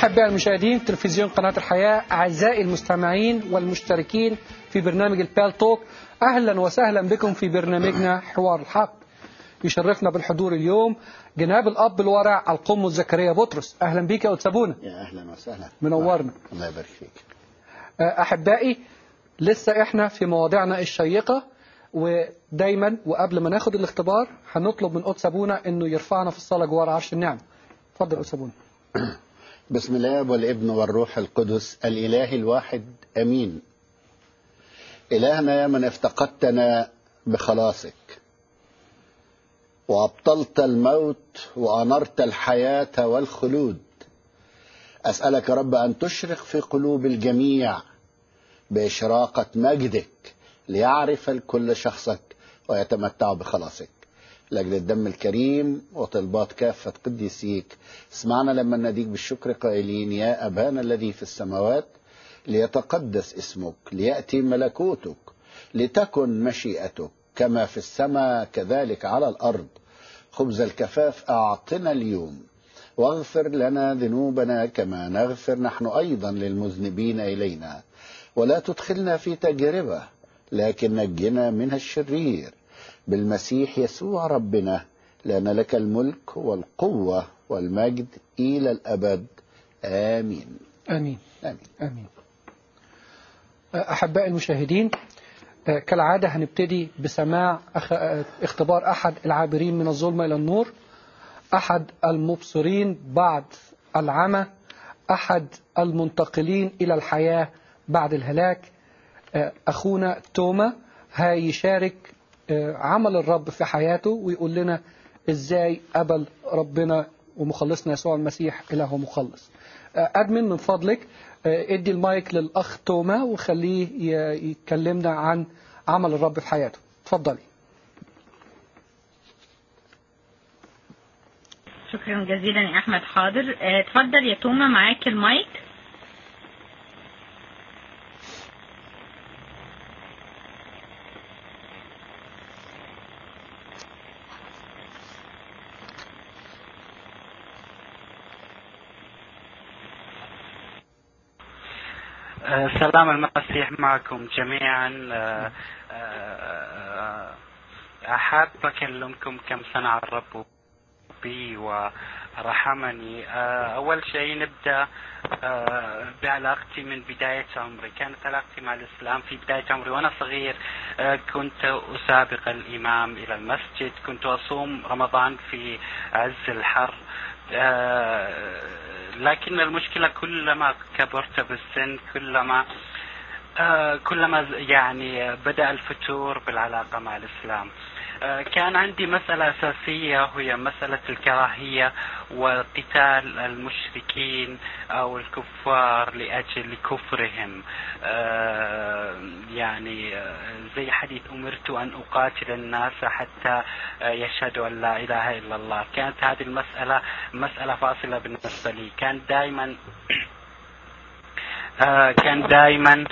أحباء المشاهدين تلفزيون قناة الحياة أعزائي المستمعين والمشتركين في برنامج البال توك أهلا وسهلا بكم في برنامجنا حوار الحق يشرفنا بالحضور اليوم جناب الأب الورع القم زكريا بطرس أهلا بك يا أتسابونا يا اهلا وسهلا منورنا. الله يبارك فيك أحبائي لسه إحنا في مواضيعنا الشيقة ودايما وقبل ما ناخد الاختبار هنطلب من قدس أبونا إنه يرفعنا في الصلاة جوار عرش النعمة اتفضل قدس أبونا بسم الله والابن والروح القدس الاله الواحد امين الهنا يا من افتقدتنا بخلاصك وابطلت الموت وانرت الحياه والخلود اسالك يا رب ان تشرق في قلوب الجميع باشراقه مجدك ليعرف الكل شخصك ويتمتع بخلاصك لاجل الدم الكريم وطلبات كافه قديسيك اسمعنا لما نديك بالشكر قائلين يا ابانا الذي في السماوات ليتقدس اسمك لياتي ملكوتك لتكن مشيئتك كما في السماء كذلك على الارض خبز الكفاف اعطنا اليوم واغفر لنا ذنوبنا كما نغفر نحن ايضا للمذنبين الينا ولا تدخلنا في تجربه لكن نجنا من الشرير بالمسيح يسوع ربنا لان لك الملك والقوه والمجد الى الابد امين آمين امين آمين أحباء المشاهدين آه، كالعادة هنبتدي بسماع أخ... آه، اختبار أحد العابرين من الظلمة إلى النور أحد المبصرين بعد العمى أحد المنتقلين إلى الحياة بعد الهلاك آه، أخونا توما هيشارك آه، عمل الرب في حياته ويقول لنا إزاي قبل ربنا ومخلصنا يسوع المسيح إله مخلص آه، أدمن من فضلك آه، ادي المايك للأخ توما وخليه ي- يتكلمنا عن عمل الرب في حياته اتفضلي شكرا جزيلا يا احمد حاضر آه، اتفضل يا توما معاك المايك آه، سلام المسيح معكم جميعا آه، آه، أحب أكلمكم كم صنع الرب بي ورحمني آه، أول شيء نبدأ آه، بعلاقتي من بداية عمري كانت علاقتي مع الإسلام في بداية عمري وأنا صغير آه، كنت أسابق الإمام إلى المسجد كنت أصوم رمضان في عز الحر آه، لكن المشكلة كلما كبرت بالسن كلما آه، كلما ز- يعني بدأ الفتور بالعلاقة مع الإسلام آه، كان عندي مسألة أساسية وهي مسألة الكراهية وقتال المشركين أو الكفار لأجل كفرهم آه، يعني آه، زي حديث أمرت أن أقاتل الناس حتى آه، يشهدوا أن لا إله إلا الله كانت هذه المسألة مسألة فاصلة بالنسبة لي كان دائما آه، كان دائما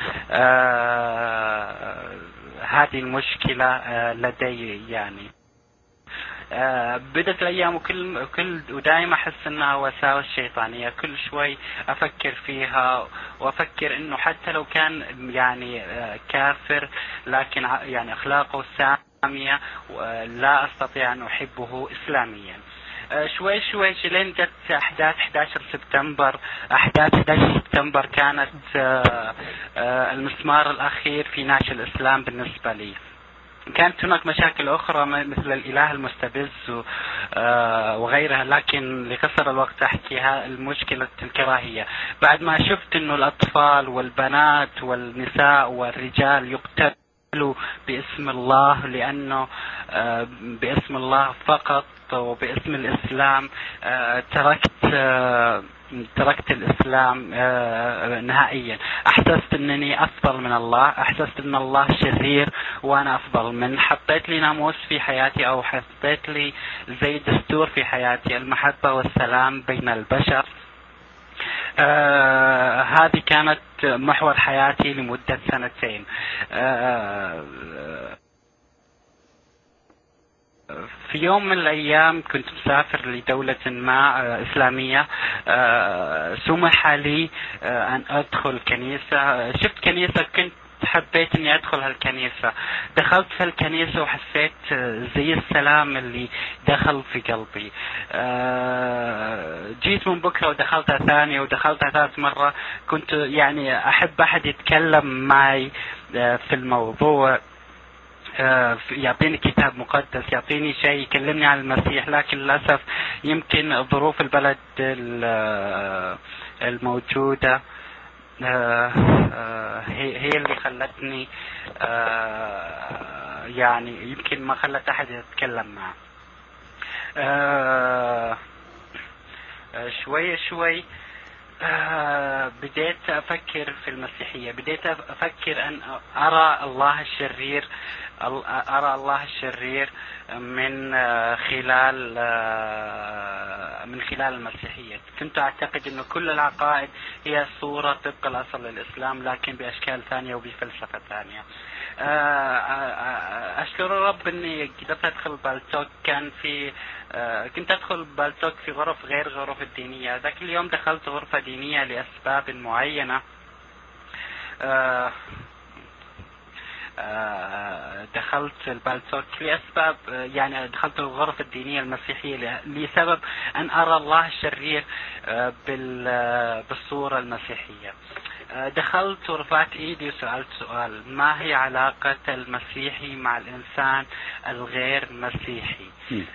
آه، هذه المشكلة آه، لدي يعني آه، بدت الايام وكل كل ودائما احس انها وساوس شيطانيه كل شوي افكر فيها وافكر انه حتى لو كان يعني آه، كافر لكن ع- يعني اخلاقه ساميه ولا استطيع ان احبه اسلاميا آه، شوي شوي لين جت احداث 11 سبتمبر احداث 11 سبتمبر كانت آه، آه، المسمار الاخير في نعش الاسلام بالنسبه لي كانت هناك مشاكل أخرى م- مثل الإله المستبز و- آه، وغيرها لكن لقصر الوقت أحكيها المشكلة الكراهية بعد ما شفت أنه الأطفال والبنات والنساء والرجال يقتلوا باسم الله لأنه آه، باسم الله فقط وباسم الإسلام آه، تركت آه، تركت الإسلام آه، نهائيا أحسست أنني أفضل من الله أحسست أن الله شرير وأنا أفضل من حطيت لي ناموس في حياتي أو حطيت لي زي دستور في حياتي المحبة والسلام بين البشر آه هذه كانت محور حياتي لمدة سنتين آه في يوم من الأيام كنت مسافر لدولة ما آه، إسلامية آه، سمح لي آه، أن أدخل كنيسة شفت كنيسة كنت حبيت اني ادخل هالكنيسة دخلت في الكنيسة وحسيت زي السلام اللي دخل في قلبي جيت من بكرة ودخلتها ثانية ودخلتها ثالث مرة كنت يعني احب احد يتكلم معي في الموضوع يعطيني كتاب مقدس يعطيني شيء يكلمني عن المسيح لكن للأسف يمكن ظروف البلد الموجودة هي اللي خلتني يعني يمكن ما خلت أحد يتكلم معه شوي شوي بديت أفكر في المسيحية بديت أفكر أن أرى الله الشرير أرى الله الشرير من خلال من خلال المسيحية كنت أعتقد أن كل العقائد هي صورة طبق الأصل للإسلام لكن بأشكال ثانية وبفلسفة ثانية أشكر الرب أني قدرت أدخل بالتوك كان في كنت أدخل بالتوك في غرف غير غرف الدينية ذاك اليوم دخلت غرفة دينية لأسباب معينة دخلت البالتوك لأسباب يعني دخلت الغرف الدينية المسيحية لسبب أن أرى الله الشرير بالصورة المسيحية دخلت ورفعت ايدي وسألت سؤال ما هي علاقة المسيحي مع الانسان الغير مسيحي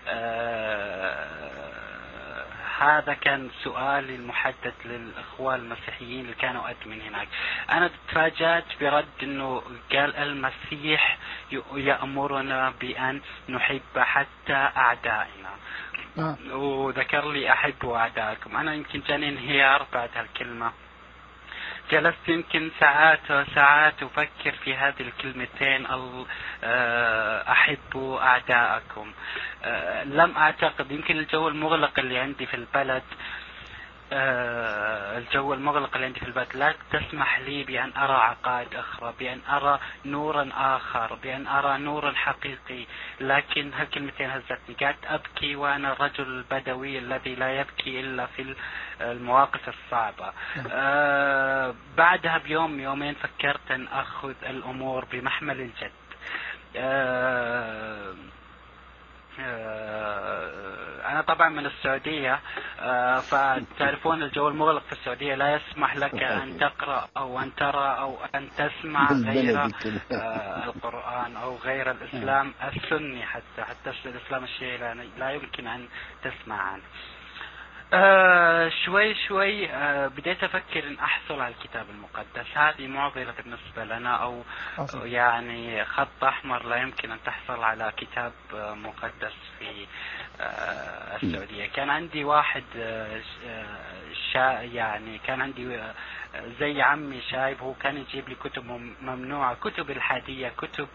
هذا كان سؤالي المحدد للاخوان المسيحيين اللي كانوا ادمن هناك انا تفاجات برد انه قال المسيح يأمرنا بان نحب حتى اعدائنا وذكر لي احبوا اعدائكم انا يمكن جاني انهيار بعد هالكلمه جلست يمكن ساعات وساعات أفكر في هذه الكلمتين أحبوا أعداءكم لم أعتقد يمكن الجو المغلق اللي عندي في البلد الجو المغلق اللي عندي في البلد لا تسمح لي بأن أرى عقائد أخرى بأن أرى نورا آخر بأن أرى نورا حقيقي لكن هالكلمتين هزتني قعدت أبكي وأنا الرجل البدوي الذي لا يبكي إلا في المواقف الصعبة آه بعدها بيوم يومين فكرت أن أخذ الأمور بمحمل الجد آه أنا طبعا من السعودية فتعرفون الجو المغلق في السعودية لا يسمح لك أن تقرأ أو أن ترى أو أن تسمع غير القرآن أو غير الإسلام السني حتى حتى الإسلام الشيعي لا يمكن أن تسمع عنه آه شوي شوي آه بديت افكر ان احصل على الكتاب المقدس هذه معضله بالنسبه لنا او أصلاً. يعني خط احمر لا يمكن ان تحصل على كتاب آه مقدس في آه السعوديه كان عندي واحد آه شا يعني كان عندي زي عمي شايب هو كان يجيب لي كتب ممنوعه كتب الحاديه كتب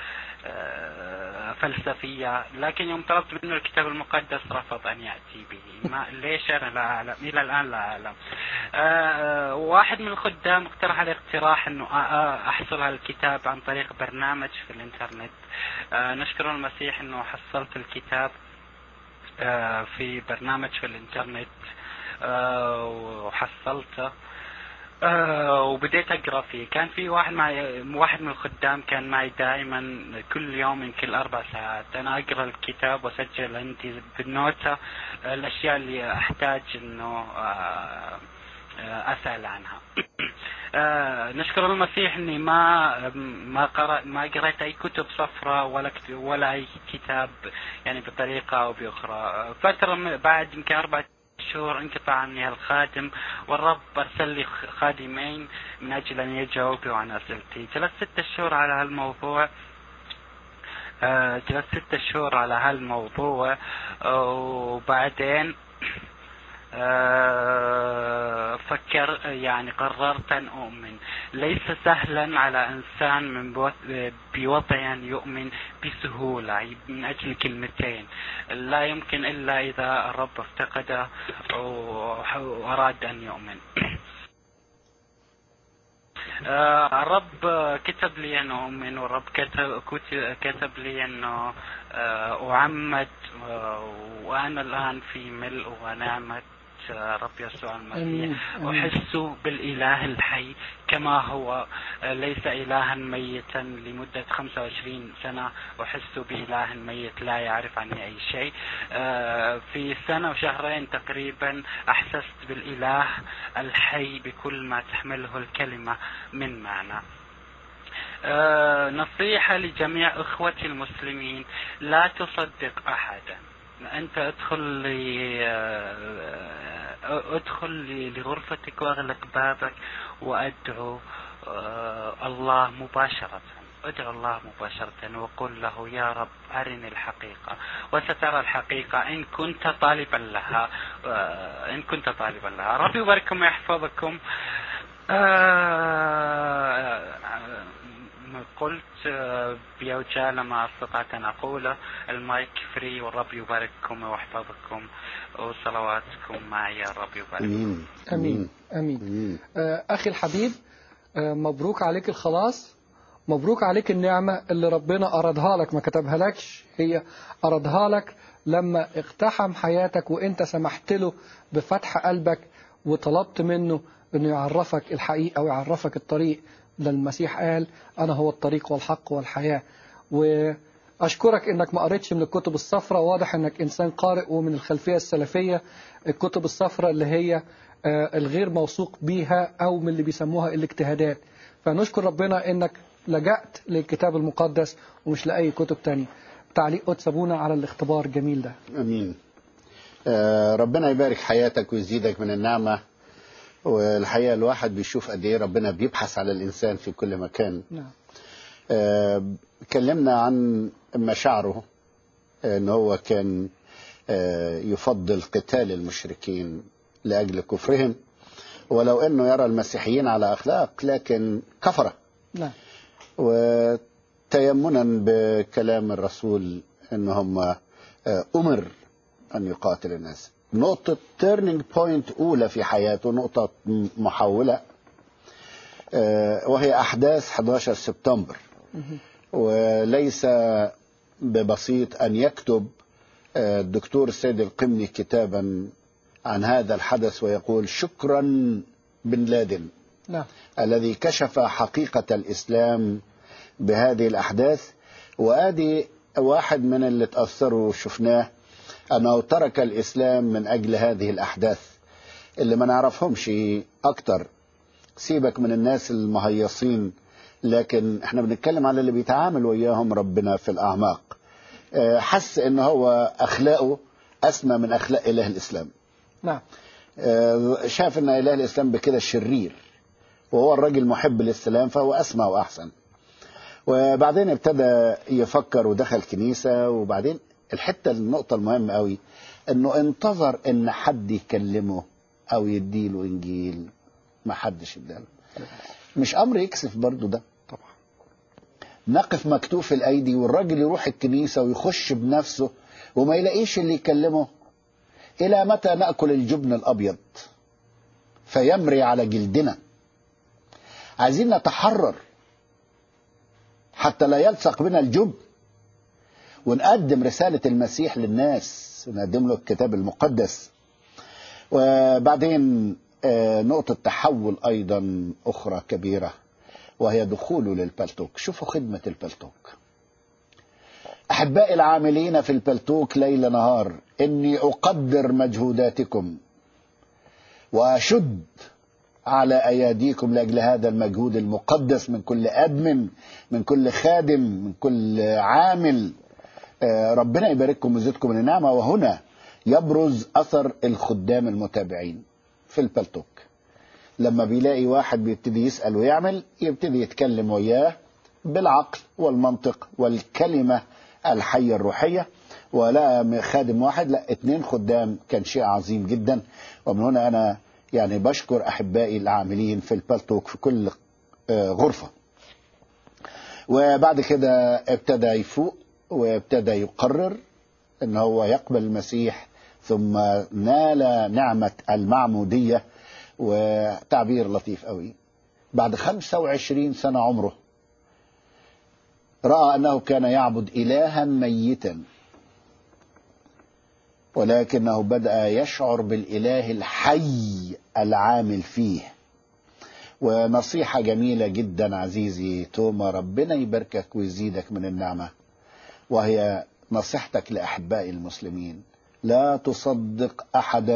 فلسفية لكن يوم طلبت منه الكتاب المقدس رفض أن يأتي به ما ليش أنا لا أعلم إلى الآن لا أعلم أه واحد من الخدام اقترح علي اقتراح أنه أحصل على الكتاب عن طريق برنامج في الإنترنت أه نشكر المسيح أنه حصلت الكتاب أه في برنامج في الإنترنت وحصلته آه وبديت اقرا فيه كان في واحد معي واحد من الخدام كان معي دائما كل يوم يمكن اربع ساعات انا اقرا الكتاب واسجل عندي بالنوتة الاشياء اللي احتاج انه آه اسال عنها آه نشكر المسيح اني ما ما قرأ ما قرأت اي كتب صفراء ولا ولا اي كتاب يعني بطريقه او باخرى فتره بعد يمكن اربع شهور انقطع عني الخادم والرب ارسل لي خادمين من اجل ان يجاوبوا عن اسئلتي جلست ستة شهور على هالموضوع آه جلست ستة شهور على هالموضوع وبعدين آه فكر يعني قررت ان اؤمن ليس سهلا على انسان من بوضع ان يؤمن بسهولة من اجل كلمتين لا يمكن الا اذا الرب افتقده واراد ان يؤمن آه، الرب آه، كتب لي أن أؤمن والرب كتب, كت- كتب لي أنه آه، أعمد آه، وأنا الآن في ملء ونعمة آه، رب يسوع المسيح آمين. آمين. أحس بالإله الحي كما هو آه، ليس إلها ميتا لمدة 25 سنة أحس بإله ميت لا يعرف عني أي شيء آه، في سنة وشهرين تقريبا أحسست بالإله الحي بكل ما تحمله الكلمة من معنى آه، نصيحة لجميع إخوتي المسلمين لا تصدق أحدا أنت ادخل لي آه، ادخل لي- لغرفتك واغلق بابك وأدعو آه، الله مباشرة ادعو الله مباشرة وقل له يا رب أرني الحقيقة وسترى الحقيقة إن كنت طالبا لها آه، إن كنت طالبا لها ربي يبارككم ويحفظكم آه، قلت آه، بأوجال ما استطعت أن أقوله المايك فري والرب يبارككم ويحفظكم وصلواتكم معي يا رب يبارككم امين امين امين امين آه، اخي الحبيب آه، مبروك عليك الخلاص مبروك عليك النعمة اللي ربنا أرادها لك ما كتبها لكش هي أرادها لك لما اقتحم حياتك وانت سمحت له بفتح قلبك وطلبت منه انه يعرفك الحقيقة ويعرفك الطريق ده المسيح قال أنا هو الطريق والحق والحياة وأشكرك إنك ما قريتش من الكتب الصفراء واضح إنك إنسان قارئ ومن الخلفية السلفية الكتب الصفراء اللي هي آه، الغير موثوق بيها أو من اللي بيسموها الاجتهادات فنشكر ربنا إنك لجأت للكتاب المقدس ومش لأي كتب تانية تعليق قدس أبونا على الاختبار الجميل ده امين آه، ربنا يبارك حياتك ويزيدك من النعمه والحقيقه الواحد بيشوف قد ايه ربنا بيبحث على الانسان في كل مكان نعم آه، اتكلمنا عن مشاعره آه، ان هو كان آه، يفضل قتال المشركين لاجل كفرهم ولو انه يرى المسيحيين على اخلاق لكن كفره نعم وتيمنا بكلام الرسول ان هم آه، امر ان يقاتل الناس نقطة تيرنينج بوينت أولى في حياته نقطة م- محولة آه، وهي أحداث 11 سبتمبر وليس ببسيط أن يكتب آه، الدكتور السيد القمني كتابا عن هذا الحدث ويقول شكرا بن لادن نعم الذي كشف حقيقة الإسلام بهذه الأحداث وآدي واحد من اللي تأثروا وشفناه أنه ترك الإسلام من أجل هذه الأحداث اللي ما نعرفهمش أكتر سيبك من الناس المهيصين لكن احنا بنتكلم على اللي بيتعامل وياهم ربنا في الأعماق آه، حس ان هو أخلاقه أسمى من أخلاق إله الإسلام نعم آه، شاف ان اله الاسلام بكده شرير وهو الراجل محب للسلام فهو اسمى واحسن وبعدين ابتدى يفكر ودخل كنيسه وبعدين الحته النقطه المهمه قوي انه انتظر ان حد يكلمه او يديله انجيل ما حدش اداله مش امر يكسف برضو ده طبعا نقف مكتوف الايدي والراجل يروح الكنيسه ويخش بنفسه وما يلاقيش اللي يكلمه الى متى ناكل الجبن الابيض فيمري على جلدنا عايزين نتحرر حتى لا يلصق بنا الجبن ونقدم رساله المسيح للناس ونقدم له الكتاب المقدس وبعدين آه، نقطه تحول ايضا اخرى كبيره وهي دخوله للبلتوك شوفوا خدمة البلتوك أحبائي العاملين في البلتوك ليل نهار إني أقدر مجهوداتكم وأشد على أياديكم لأجل هذا المجهود المقدس من كل أدمن من كل خادم من كل عامل آه، ربنا يبارككم ويزيدكم من النعمة وهنا يبرز أثر الخدام المتابعين في البلتوك لما بيلاقي واحد بيبتدي يسأل ويعمل يبتدي يتكلم وياه بالعقل والمنطق والكلمة الحية الروحية ولا خادم واحد لا اتنين خدام كان شيء عظيم جدا ومن هنا أنا يعني بشكر أحبائي العاملين في البلتوك في كل آه، غرفة وبعد كده ابتدى يفوق وابتدى يقرر ان هو يقبل المسيح ثم نال نعمة المعمودية وتعبير لطيف قوي بعد 25 سنة عمره رأى أنه كان يعبد إلها ميتا ولكنه بدأ يشعر بالإله الحي العامل فيه ونصيحة جميلة جدا عزيزي توما ربنا يباركك ويزيدك من النعمة وهي نصيحتك لأحبائي المسلمين لا تصدق أحدا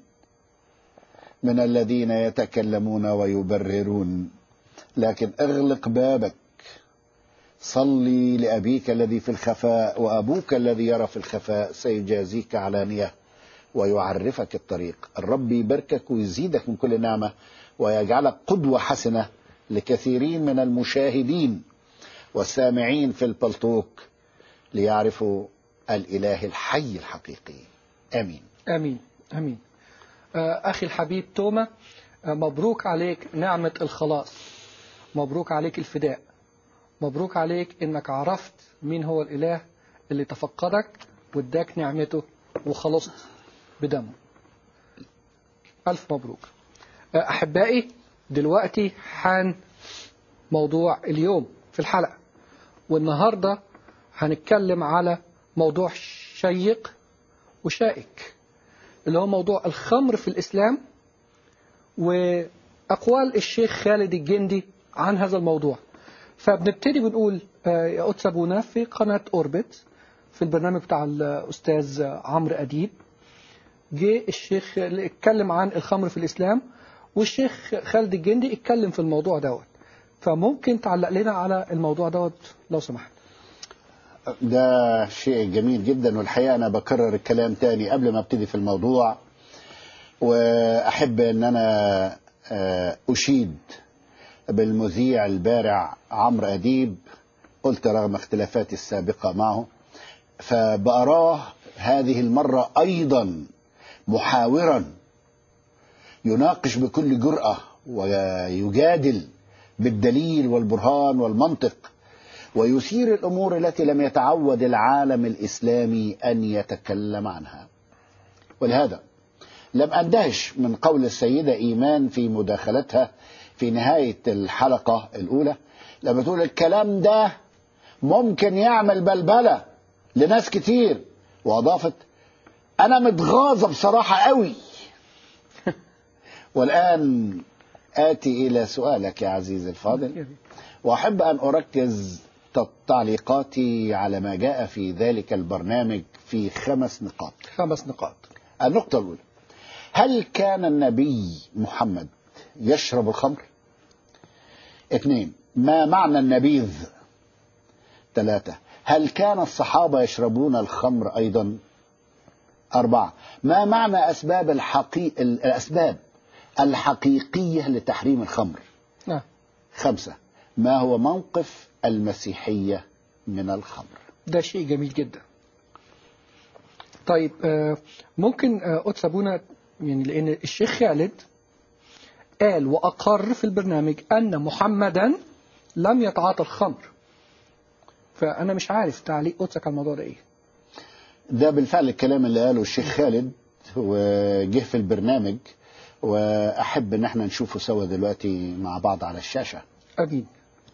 من الذين يتكلمون ويبررون لكن اغلق بابك صلي لأبيك الذي في الخفاء وأبوك الذي يرى في الخفاء سيجازيك علانية ويعرفك الطريق الرب يباركك ويزيدك من كل نعمة ويجعلك قدوة حسنة لكثيرين من المشاهدين والسامعين في البلطوك ليعرفوا الإله الحي الحقيقي آمين امين امين آه، اخي الحبيب توما آه، مبروك عليك نعمه الخلاص مبروك عليك الفداء مبروك عليك انك عرفت مين هو الاله اللي تفقدك واداك نعمته وخلصت بدمه الف مبروك آه، احبائي دلوقتي حان موضوع اليوم في الحلقه والنهارده هنتكلم على موضوع شيق وشائك اللي هو موضوع الخمر في الإسلام وأقوال الشيخ خالد الجندي عن هذا الموضوع فبنبتدي بنقول آه، يا قدس أبونا في قناة أوربت في البرنامج بتاع الأستاذ عمرو أديب جه الشيخ اللي اتكلم عن الخمر في الإسلام والشيخ خالد الجندي اتكلم في الموضوع دوت فممكن تعلق لنا على الموضوع دوت لو سمحت ده شيء جميل جدا والحقيقة أنا بكرر الكلام تاني قبل ما ابتدي في الموضوع وأحب أن أنا آه، أشيد بالمذيع البارع عمرو أديب قلت رغم اختلافاتي السابقة معه فبأراه هذه المرة أيضا محاورا يناقش بكل جرأة ويجادل بالدليل والبرهان والمنطق ويثير الامور التي لم يتعود العالم الاسلامي ان يتكلم عنها. ولهذا لم اندهش من قول السيده ايمان في مداخلتها في نهايه الحلقه الاولى لما تقول الكلام ده ممكن يعمل بلبله لناس كتير واضافت انا متغاظه بصراحه قوي والان اتي الى سؤالك يا عزيزي الفاضل واحب ان اركز تعليقاتي على ما جاء في ذلك البرنامج في خمس نقاط خمس نقاط النقطة الأولى هل كان النبي محمد يشرب الخمر اثنين ما معنى النبيذ ثلاثة هل كان الصحابة يشربون الخمر أيضا أربعة ما معنى أسباب الحقيق الأسباب الحقيقية لتحريم الخمر نعم خمسة ما هو موقف المسيحية من الخمر ده شيء جميل جدا طيب آه، ممكن آه، قدس أبونا يعني لأن الشيخ خالد قال وأقر في البرنامج أن محمدا لم يتعاطى الخمر فأنا مش عارف تعليق قدسك على الموضوع ده إيه ده بالفعل الكلام اللي قاله الشيخ خالد وجه في البرنامج وأحب إن احنا نشوفه سوا دلوقتي مع بعض على الشاشة أمين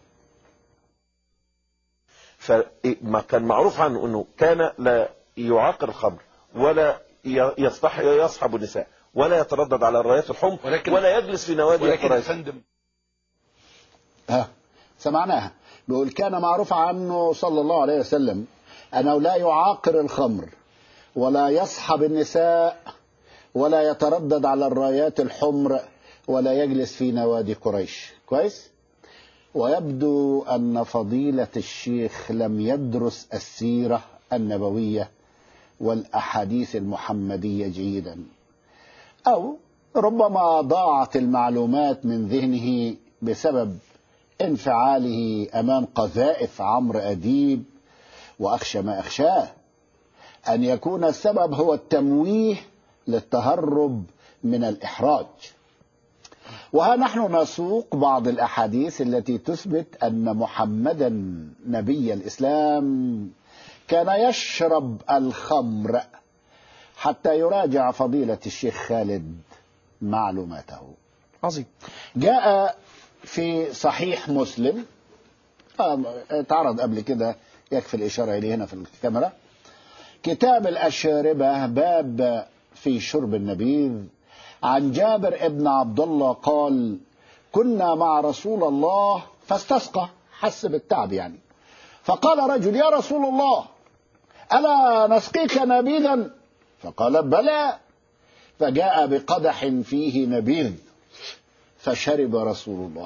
فما كان معروف عنه انه كان لا يعاقر الخمر ولا يصطح يصحب النساء ولا يتردد على الرايات الحمر ولكن ولا يجلس في نوادي ولكن يا القريش فندم ها سمعناها بيقول كان معروف عنه صلى الله عليه وسلم أنه لا يعاقر الخمر ولا يصحب النساء ولا يتردد على الرايات الحمر ولا يجلس في نوادي قريش كويس ويبدو أن فضيلة الشيخ لم يدرس السيرة النبوية والأحاديث المحمدية جيدا أو ربما ضاعت المعلومات من ذهنه بسبب انفعاله أمام قذائف عمرو أديب وأخشى ما أخشاه أن يكون السبب هو التمويه للتهرب من الإحراج وها نحن نسوق بعض الأحاديث التي تثبت أن محمدا نبي الإسلام كان يشرب الخمر حتى يراجع فضيلة الشيخ خالد معلوماته عظيم جاء في صحيح مسلم آه، اتعرض قبل كده يكفي الإشارة إليه هنا في الكاميرا كتاب الأشربة باب في شرب النبيذ عن جابر ابن عبد الله قال كنا مع رسول الله فاستسقى حس بالتعب يعني فقال رجل يا رسول الله ألا نسقيك نبيذا فقال بلى فجاء بقدح فيه نبيذ فشرب رسول الله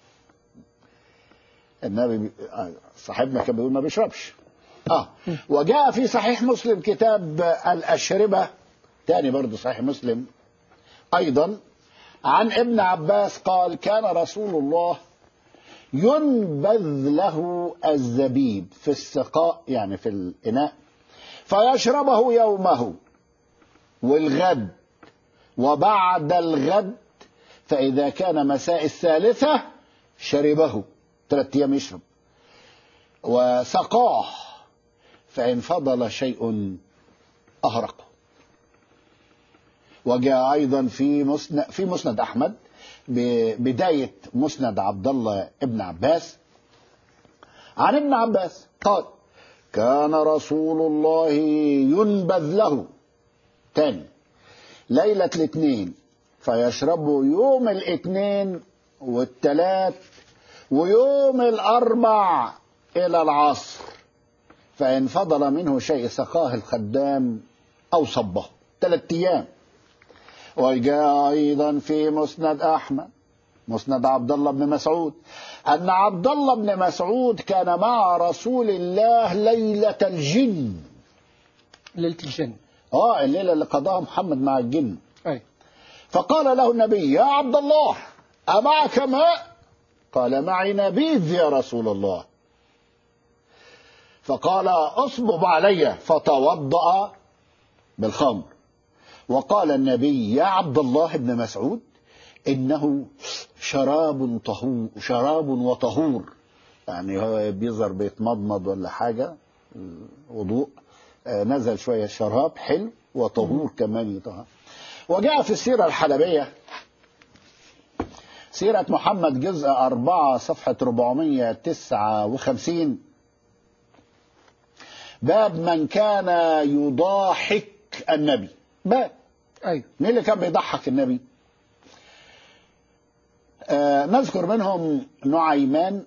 النبي بي- آه، صاحبنا كان بيقول ما بيشربش اه وجاء في صحيح مسلم كتاب الأشربة تاني برضه صحيح مسلم أيضا عن ابن عباس قال كان رسول الله ينبذ له الزبيب في السقاء يعني في الإناء فيشربه يومه والغد وبعد الغد فإذا كان مساء الثالثة شربه ثلاثة أيام يشرب وسقاه فإن فضل شيء أهرقه وجاء أيضا في مسند في مسند أحمد ببداية مسند عبد الله ابن عباس عن ابن عباس قال كان رسول الله ينبذ له تاني ليلة الاثنين فيشربه يوم الاثنين والثلاث ويوم الأربع إلى العصر فإن فضل منه شيء سقاه الخدام أو صبه ثلاثة أيام وجاء أيضا في مسند أحمد مسند عبد الله بن مسعود أن عبد الله بن مسعود كان مع رسول الله ليلة الجن ليلة الجن اه الليلة اللي قضاها محمد مع الجن أي فقال له النبي يا عبد الله أمعك ماء قال معي نبيذ يا رسول الله فقال اصبب علي فتوضأ بالخمر وقال النبي يا عبد الله بن مسعود إنه شراب طهور شراب وطهور يعني هو بيظهر بيتمضمض ولا حاجة وضوء آه، نزل شوية شراب حلو وطهور كمان يطهر وجاء في السيرة الحلبية سيرة محمد جزء أربعة صفحة 459 باب من كان يضاحك النبي باب أيوه مين اللي كان بيضحك النبي آه نذكر منهم نعيمان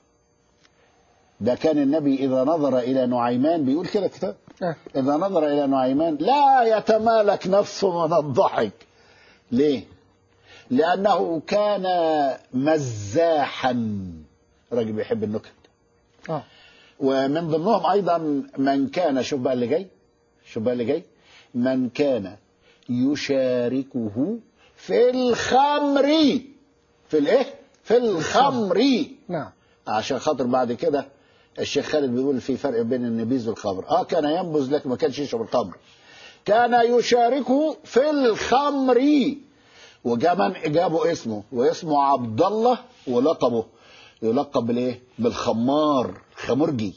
ده كان النبي إذا نظر إلى نعيمان بيقول كده كتاب آه. إذا نظر إلى نعيمان لا يتمالك نفسه من الضحك ليه لأنه كان مزاحا راجل بيحب النكت آه. ومن ضمنهم أيضا من كان شوف بقى اللي جاي شوف بقى اللي جاي من كان يشاركه في الخمر في الايه في الخمر نعم عشان خاطر بعد كده الشيخ خالد بيقول في فرق بين النبيذ والخمر اه كان ينبذ لكن ما كانش يشرب الخمر كان يشاركه في الخمر وكمان جابوا اسمه واسمه عبد الله ولقبه يلقب بالايه بالخمار خمرجي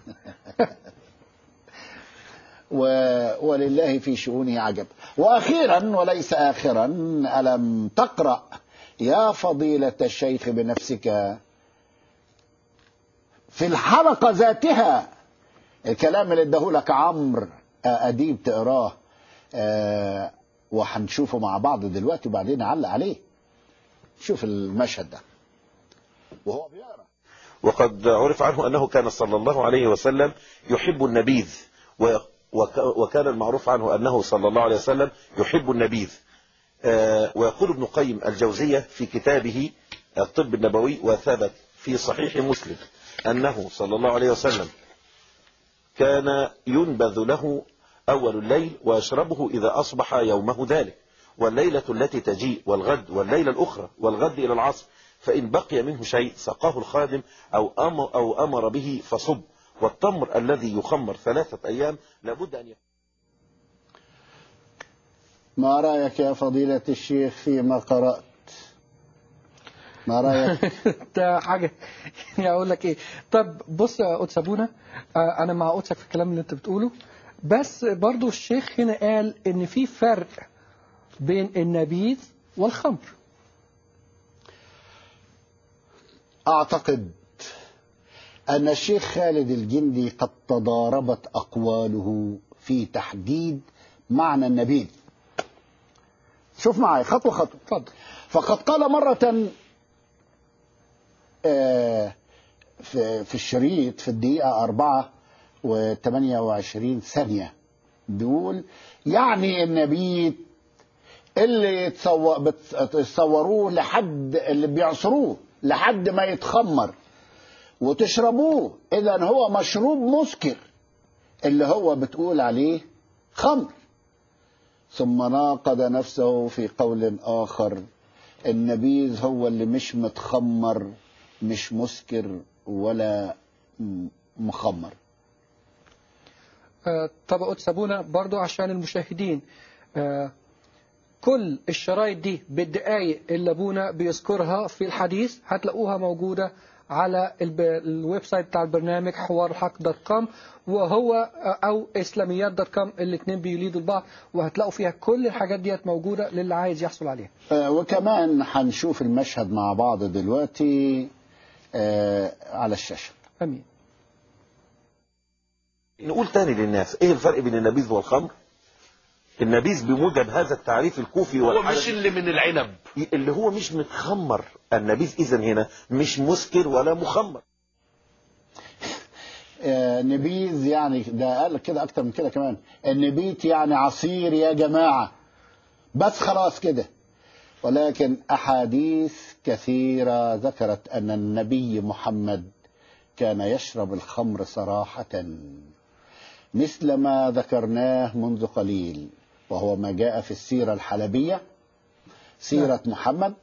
و... ولله في شؤونه عجب واخيرا وليس اخرا الم تقرا يا فضيله الشيخ بنفسك في الحلقه ذاتها الكلام اللي اداهولك عمرو آه، اديب تقراه آه، وهنشوفه مع بعض دلوقتي وبعدين نعلق عليه شوف المشهد ده وهو بيقرا وقد عرف عنه أنه كان صلى الله عليه وسلم يحب النبيذ و- وك- وكان المعروف عنه أنه صلى الله عليه وسلم يحب النبيذ آه، ويقول ابن قيم الجوزية في كتابه الطب النبوي وثبت في صحيح مسلم أنه صلى الله عليه وسلم كان ينبذ له أول الليل ويشربه إذا أصبح يومه ذلك والليلة التي تجيء والغد والليلة الأخرى والغد إلى العصر فإن بقي منه شيء سقاه الخادم أو أمر, أو أمر به فصب والتمر الذي يخمر ثلاثة أيام لابد أن يكون ما رايك يا فضيله الشيخ فيما قرات ما رايك ده حاجة يعني أقول لك إيه طب بص يا قدس أبونا آه، أنا مع قدسك في الكلام اللي أنت بتقوله بس برضو الشيخ هنا قال إن في فرق بين النبيذ والخمر أعتقد أن الشيخ خالد الجندي قد تضاربت أقواله في تحديد معنى النبيذ شوف معي خطوة خطوة اتفضل فقد قال مرة آه، في في الشريط في الدقيقة أربعة وثمانية وعشرين ثانية بيقول يعني النبيت اللي يتصو- بت- يتصوروه لحد اللي بيعصروه لحد ما يتخمر وتشربوه إذا هو مشروب مسكر اللي هو بتقول عليه خمر ثم ناقض نفسه في قول آخر النبيذ هو اللي مش متخمر مش مسكر ولا م- مخمر آه، طبقة سابونا برضو عشان المشاهدين آه، كل الشرايط دي بالدقايق اللي ابونا بيذكرها في الحديث هتلاقوها موجودة على الب... الويب سايت بتاع البرنامج حوار الحق دوت كوم وهو او اسلاميات دوت كوم الاثنين بيليدوا البعض وهتلاقوا فيها كل الحاجات ديت موجودة للي عايز يحصل عليها آه، وكمان هنشوف المشهد مع بعض دلوقتي آه، على الشاشة امين نقول تاني للناس ايه الفرق بين النبيذ والخمر النبيذ بموجب هذا التعريف الكوفي هو والحنفي مش اللي من العنب اللي هو مش متخمر النبيذ اذا هنا مش مسكر ولا مخمر آه، نبيذ يعني ده قال كده اكتر من كده كمان النبيت يعني عصير يا جماعة بس خلاص كده ولكن احاديث كثيرة ذكرت ان النبي محمد كان يشرب الخمر صراحة مثل ما ذكرناه منذ قليل وهو ما جاء في السيرة الحلبية سيرة محمد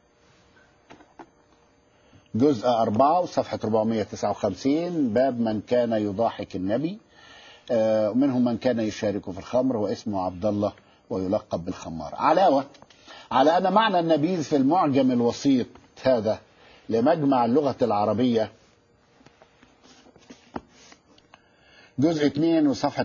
جزء أربعة وصفحة 459 باب من كان يضاحك النبي آه، منهم من كان يشارك في الخمر واسمه عبد الله ويلقب بالخمار علاوة على أن معنى النبيذ في المعجم الوسيط هذا لمجمع اللغة العربية جزء 2 وصفحة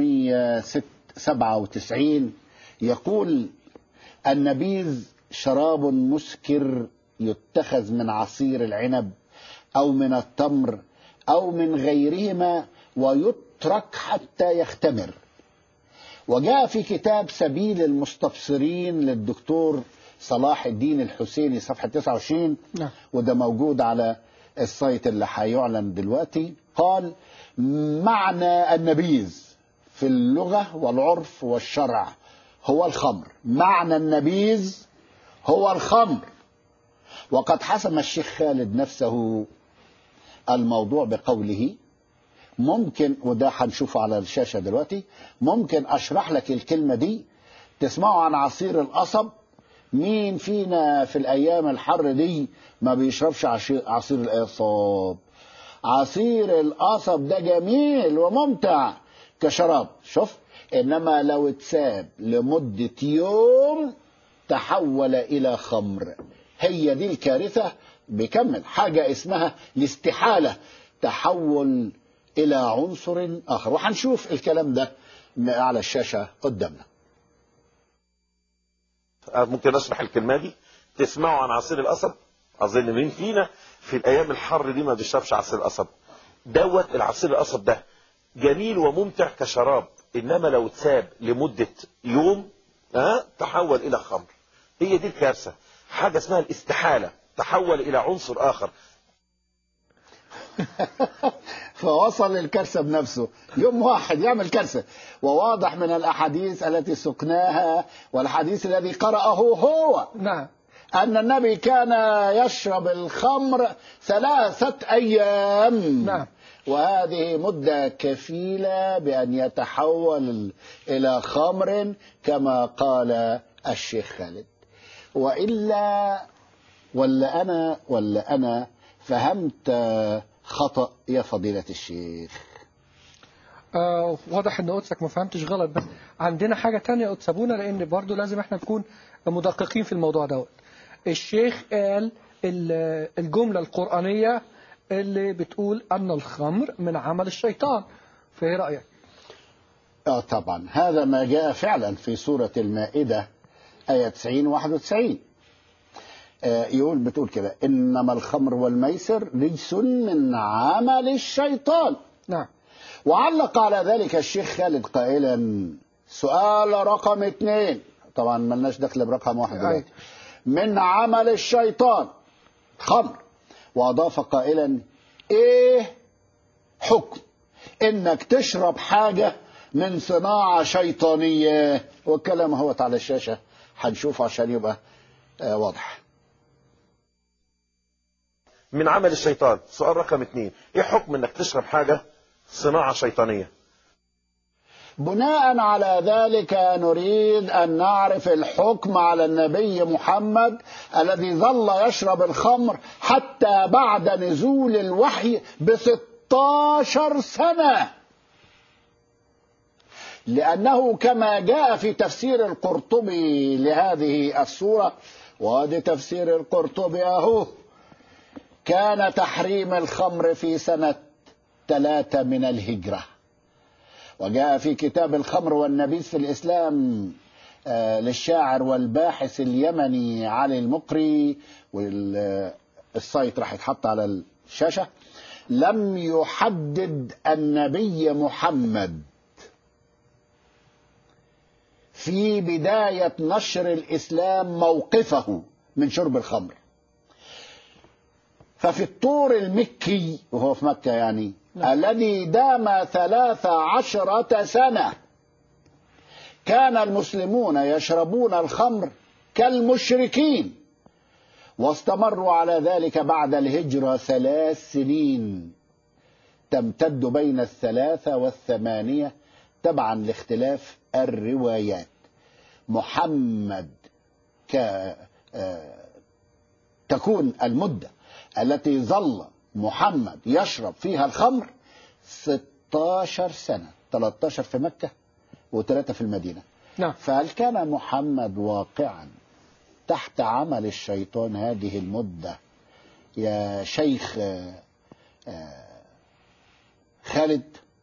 897 يقول النبيذ شراب مسكر يتخذ من عصير العنب أو من التمر أو من غيرهما ويترك حتى يختمر وجاء في كتاب سبيل المستبصرين للدكتور صلاح الدين الحسيني صفحة 29 نعم. وده موجود على السايت اللي هيعلن دلوقتي قال معنى النبيذ في اللغة والعرف والشرع هو الخمر معنى النبيذ هو الخمر وقد حسم الشيخ خالد نفسه الموضوع بقوله ممكن وده هنشوفه على الشاشة دلوقتي ممكن أشرح لك الكلمة دي تسمعوا عن عصير القصب مين فينا في الأيام الحر دي ما بيشربش عشي- عصير القصب عصير القصب ده جميل وممتع كشراب شوف إنما لو اتساب لمدة يوم تحول إلى خمر هي دي الكارثة بيكمل حاجة اسمها الاستحالة تحول إلى عنصر آخر وهنشوف الكلام ده على الشاشة قدامنا آه، ممكن اشرح الكلمه دي تسمعوا عن عصير القصب اظن مين فينا في الايام الحر دي ما بيشربش عصير القصب دوت العصير القصب ده جميل وممتع كشراب انما لو اتساب لمده يوم ها تحول الى خمر هي دي الكارثه حاجه اسمها الاستحاله تحول الى عنصر اخر فوصل الكارثة بنفسه يوم واحد يعمل كارثة وواضح من الأحاديث التي سقناها والحديث الذي قرأه هو نعم أن النبي كان يشرب الخمر ثلاثة أيام نعم. وهذه مدة كفيلة بأن يتحول إلى خمر كما قال الشيخ خالد وإلا ولا أنا ولا أنا فهمت خطأ يا فضيلة الشيخ آه واضح ان قدسك ما فهمتش غلط بس عندنا حاجة تانية قدس ابونا لان برضو لازم احنا نكون مدققين في الموضوع دوت الشيخ قال ال- الجملة القرآنية اللي بتقول ان الخمر من عمل الشيطان فايه رأيك آه طبعا هذا ما جاء فعلا في سورة المائدة آية 90 91 آه، يقول بتقول كده إنما الخمر والميسر رجس من عمل الشيطان نعم وعلق على ذلك الشيخ خالد قائلا سؤال رقم اثنين طبعا ملناش دخل برقم واحد أيوة. دلوقتي من عمل الشيطان خمر واضاف قائلا ايه حكم انك تشرب حاجه من صناعه شيطانيه والكلام هو على الشاشه هنشوفه عشان يبقى آه واضح من عمل الشيطان سؤال رقم اثنين ايه حكم انك تشرب حاجة صناعة شيطانية بناء على ذلك نريد أن نعرف الحكم على النبي محمد الذي ظل يشرب الخمر حتى بعد نزول الوحي بستاشر سنة لأنه كما جاء في تفسير القرطبي لهذه السورة وهذا تفسير القرطبي أهو كان تحريم الخمر في سنة ثلاثة من الهجرة وجاء في كتاب الخمر والنبيذ في الإسلام آه، للشاعر والباحث اليمني علي المقري والسايت راح يتحط على الشاشة لم يحدد النبي محمد في بداية نشر الإسلام موقفه من شرب الخمر ففي الطور المكي وهو في مكة يعني الذي دام ثلاث عشرة سنة كان المسلمون يشربون الخمر كالمشركين واستمروا على ذلك بعد الهجرة ثلاث سنين تمتد بين الثلاثة والثمانية تبعا لاختلاف الروايات محمد ك آه، تكون المدة التي ظل محمد يشرب فيها الخمر 16 سنة 13 في مكة وثلاثة في المدينة نعم فهل كان محمد واقعا تحت عمل الشيطان هذه المدة يا شيخ آه، آه، خالد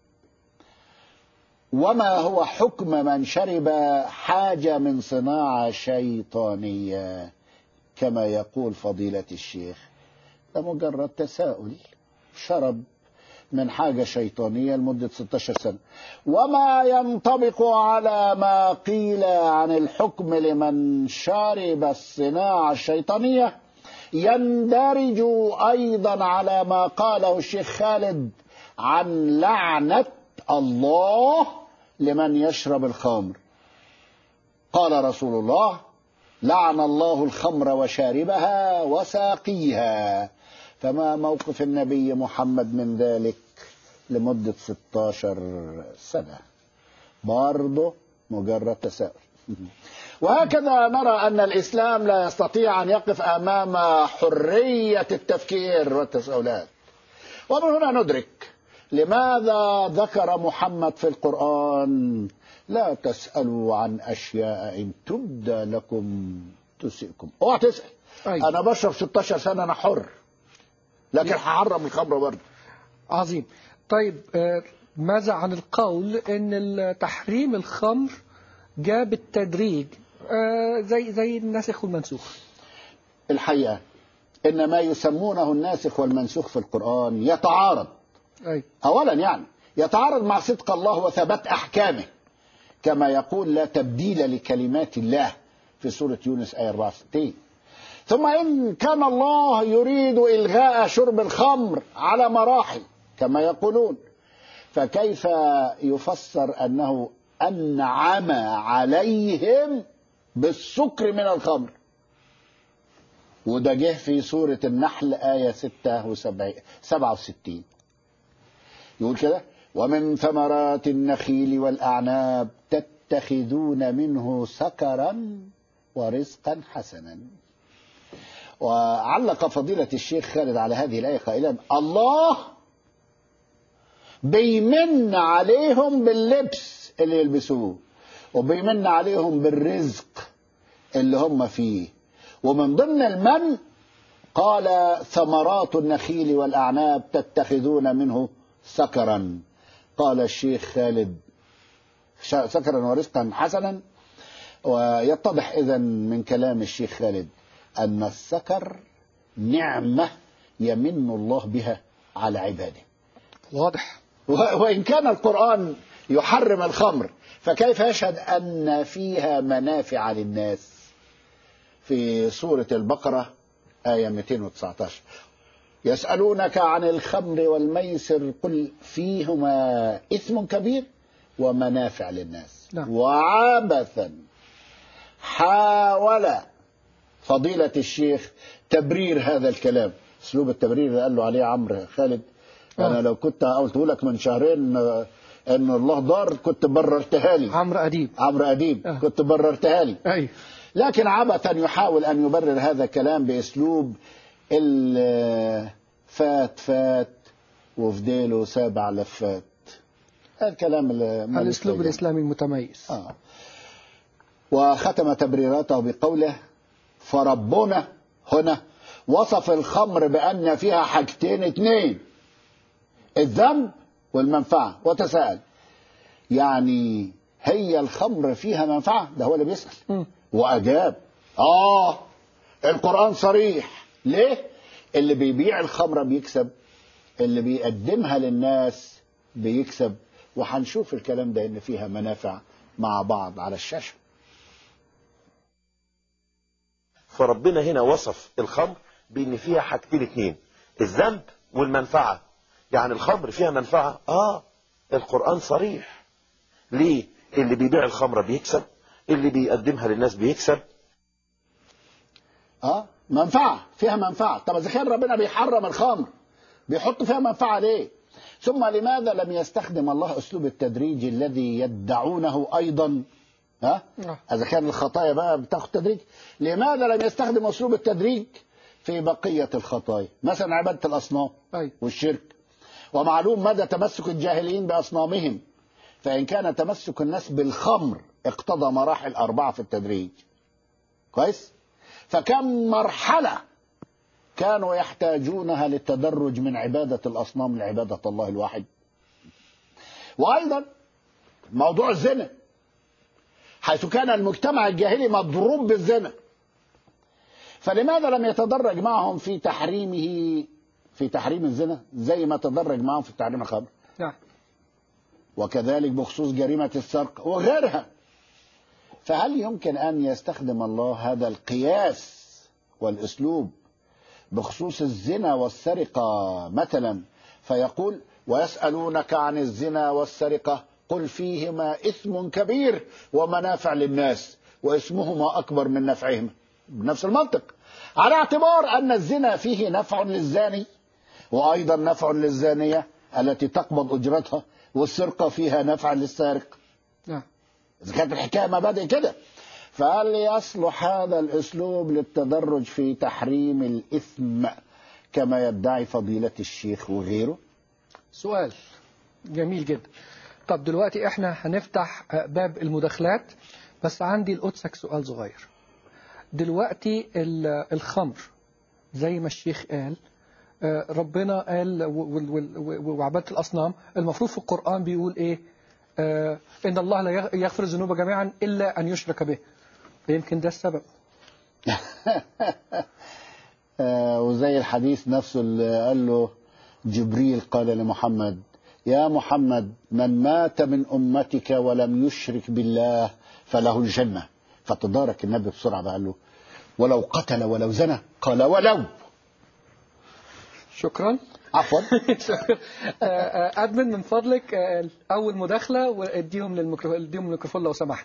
وما هو حكم من شرب حاجة من صناعة شيطانية كما يقول فضيلة الشيخ ده مجرد تساؤل شرب من حاجة شيطانية لمدة 16 سنة وما ينطبق على ما قيل عن الحكم لمن شرب الصناعة الشيطانية يندرج أيضا على ما قاله الشيخ خالد عن لعنة الله لمن يشرب الخمر قال رسول الله لعن الله الخمر وشاربها وساقيها فما موقف النبي محمد من ذلك لمدة 16 سنة برضه مجرد تساؤل وهكذا نرى أن الإسلام لا يستطيع أن يقف أمام حرية التفكير والتساؤلات ومن هنا ندرك لماذا ذكر محمد في القرآن لا تسألوا عن أشياء إن تبدى لكم تسئكم اوعى تسأل أيوة. أنا بشرب 16 سنة أنا حر لكن هحرم الخمر برضه عظيم طيب آه، ماذا عن القول ان تحريم الخمر جاء بالتدريج آه، زي زي الناسخ والمنسوخ الحقيقة إن ما يسمونه الناسخ والمنسوخ في القرآن يتعارض أي أولا يعني يتعارض مع صدق الله وثبات أحكامه كما يقول لا تبديل لكلمات الله في سورة يونس آية 64 ثم إن كان الله يريد إلغاء شرب الخمر على مراحل كما يقولون فكيف يفسر أنه أنعم عليهم بالسكر من الخمر وده جه في سورة النحل آية 76 67 يقول كده ومن ثمرات النخيل والأعناب تتخذون منه سكرا ورزقا حسنا وعلق فضيلة الشيخ خالد على هذه الآية قائلا الله بيمن عليهم باللبس اللي يلبسوه وبيمن عليهم بالرزق اللي هم فيه ومن ضمن المن قال ثمرات النخيل والأعناب تتخذون منه سكرا قال الشيخ خالد سكرا ورزقا حسنا ويتضح إذا من كلام الشيخ خالد أن السكر نعمة يمن الله بها على عباده واضح و- وإن كان القرآن يحرم الخمر فكيف يشهد أن فيها منافع للناس في سورة البقرة آية 219 يسألونك عن الخمر والميسر قل فيهما إثم كبير ومنافع للناس نعم. وعبثا حاول فضيلة الشيخ تبرير هذا الكلام اسلوب التبرير اللي قال له عليه عمرو خالد انا آه. لو كنت قلته لك من شهرين آه، ان الله ضار كنت بررتها لي عمرو أديب عمرو اديب آه. كنت بررتها لي أي لكن عبثا يحاول ان يبرر هذا الكلام باسلوب ال- فات فات وفي ديله سابع لفات هذا الكلام اللي ما الأسلوب بيستيقظ. الإسلامي المتميز آه. وختم تبريراته بقوله فربنا هنا وصف الخمر بأن فيها حاجتين اتنين الذنب والمنفعة وتساءل يعني هي الخمر فيها منفعة ده هو اللي بيسأل مم. وأجاب آه القرآن صريح ليه اللي بيبيع الخمرة بيكسب اللي بيقدمها للناس بيكسب وهنشوف الكلام ده ان فيها منافع مع بعض على الشاشة فربنا هنا وصف الخمر بان فيها حاجتين اتنين الذنب والمنفعة يعني الخمر فيها منفعة اه القرآن صريح ليه اللي بيبيع الخمرة بيكسب اللي بيقدمها للناس بيكسب اه منفعة فيها منفعة طب اذا كان ربنا بيحرم الخمر بيحط فيها منفعة ليه ثم لماذا لم يستخدم الله اسلوب التدريج الذي يدعونه ايضا ها آه. اذا كان الخطايا بقى بتاخد تدريج لماذا لم يستخدم اسلوب التدريج في بقية الخطايا مثلا عبادة الاصنام أي والشرك ومعلوم مدى تمسك الجاهليين بأصنامهم فإن كان تمسك الناس بالخمر اقتضى مراحل أربعة في التدريج كويس فكم مرحلة كانوا يحتاجونها للتدرج من عبادة الأصنام لعبادة الله الواحد وأيضا موضوع الزنا حيث كان المجتمع الجاهلي مضروب بالزنا فلماذا لم يتدرج معهم في تحريمه في تحريم الزنا زي ما تدرج معهم في تحريم الخمر نعم وكذلك بخصوص جريمة السرقة وغيرها فهل يمكن أن يستخدم الله هذا القياس والأسلوب بخصوص الزنا والسرقة مثلا فيقول ويسألونك عن الزنا والسرقة قل فيهما إثم كبير ومنافع للناس واسمهما أكبر من نفعهما بنفس المنطق على اعتبار أن الزنا فيه نفع للزاني وأيضا نفع للزانية التي تقبض أجرتها والسرقة فيها نفع للسارق نعم إذا كانت الحكاية مبادئ كده فهل يصلح هذا الأسلوب للتدرج في تحريم الإثم كما يدعي فضيلة الشيخ وغيره سؤال جميل جدا طب دلوقتي احنا هنفتح آه، باب المداخلات بس عندي لقدسك سؤال صغير دلوقتي ال- الخمر زي ما الشيخ قال آه، ربنا قال و- وال- وال- و- وعبادة الأصنام المفروض في القرآن بيقول إيه آه، إن الله لا يغ- يغفر الذنوب جميعا إلا أن يشرك به يمكن ده السبب آه، وزي الحديث نفسه اللي قال له جبريل قال لمحمد يا محمد من مات من أمتك ولم يشرك بالله فله الجنة فتدارك النبي بسرعة قال له ولو قتل ولو زنى قال ولو شكرا عفوا آه، آه، أدمن من فضلك آه، أول مداخلة واديهم للميكروفون اديهم الميكروفون لو سمحت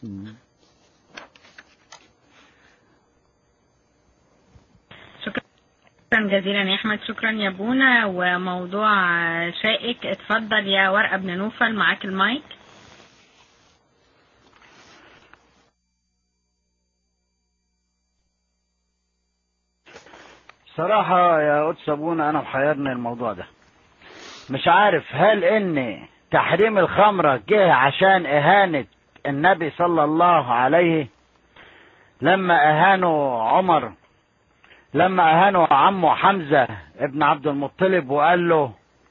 شكرا جزيلا يا احمد شكرا يا بونا وموضوع شائك اتفضل يا ورقه بن نوفل معاك المايك صراحة يا قدس أبونا أنا محيرني الموضوع ده مش عارف هل إن تحريم الخمرة جه عشان إهانة النبي صلى الله عليه لما أهانوا عمر لما أهانوا عمه حمزة ابن عبد المطلب وقال له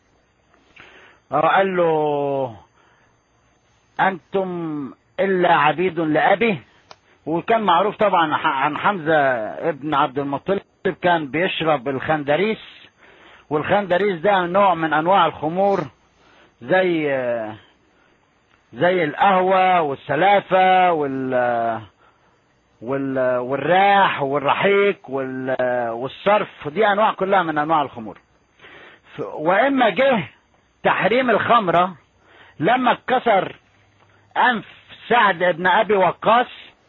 قال له أنتم إلا عبيد لأبي وكان معروف طبعا ح- عن حمزة ابن عبد المطلب كان بيشرب الخندريس والخندريس ده نوع من انواع الخمور زي زي القهوة والسلافة وال وال والراح والرحيق وال والصرف دي انواع كلها من انواع الخمور ف- واما جه تحريم الخمرة لما اتكسر انف سعد ابن ابي وقاص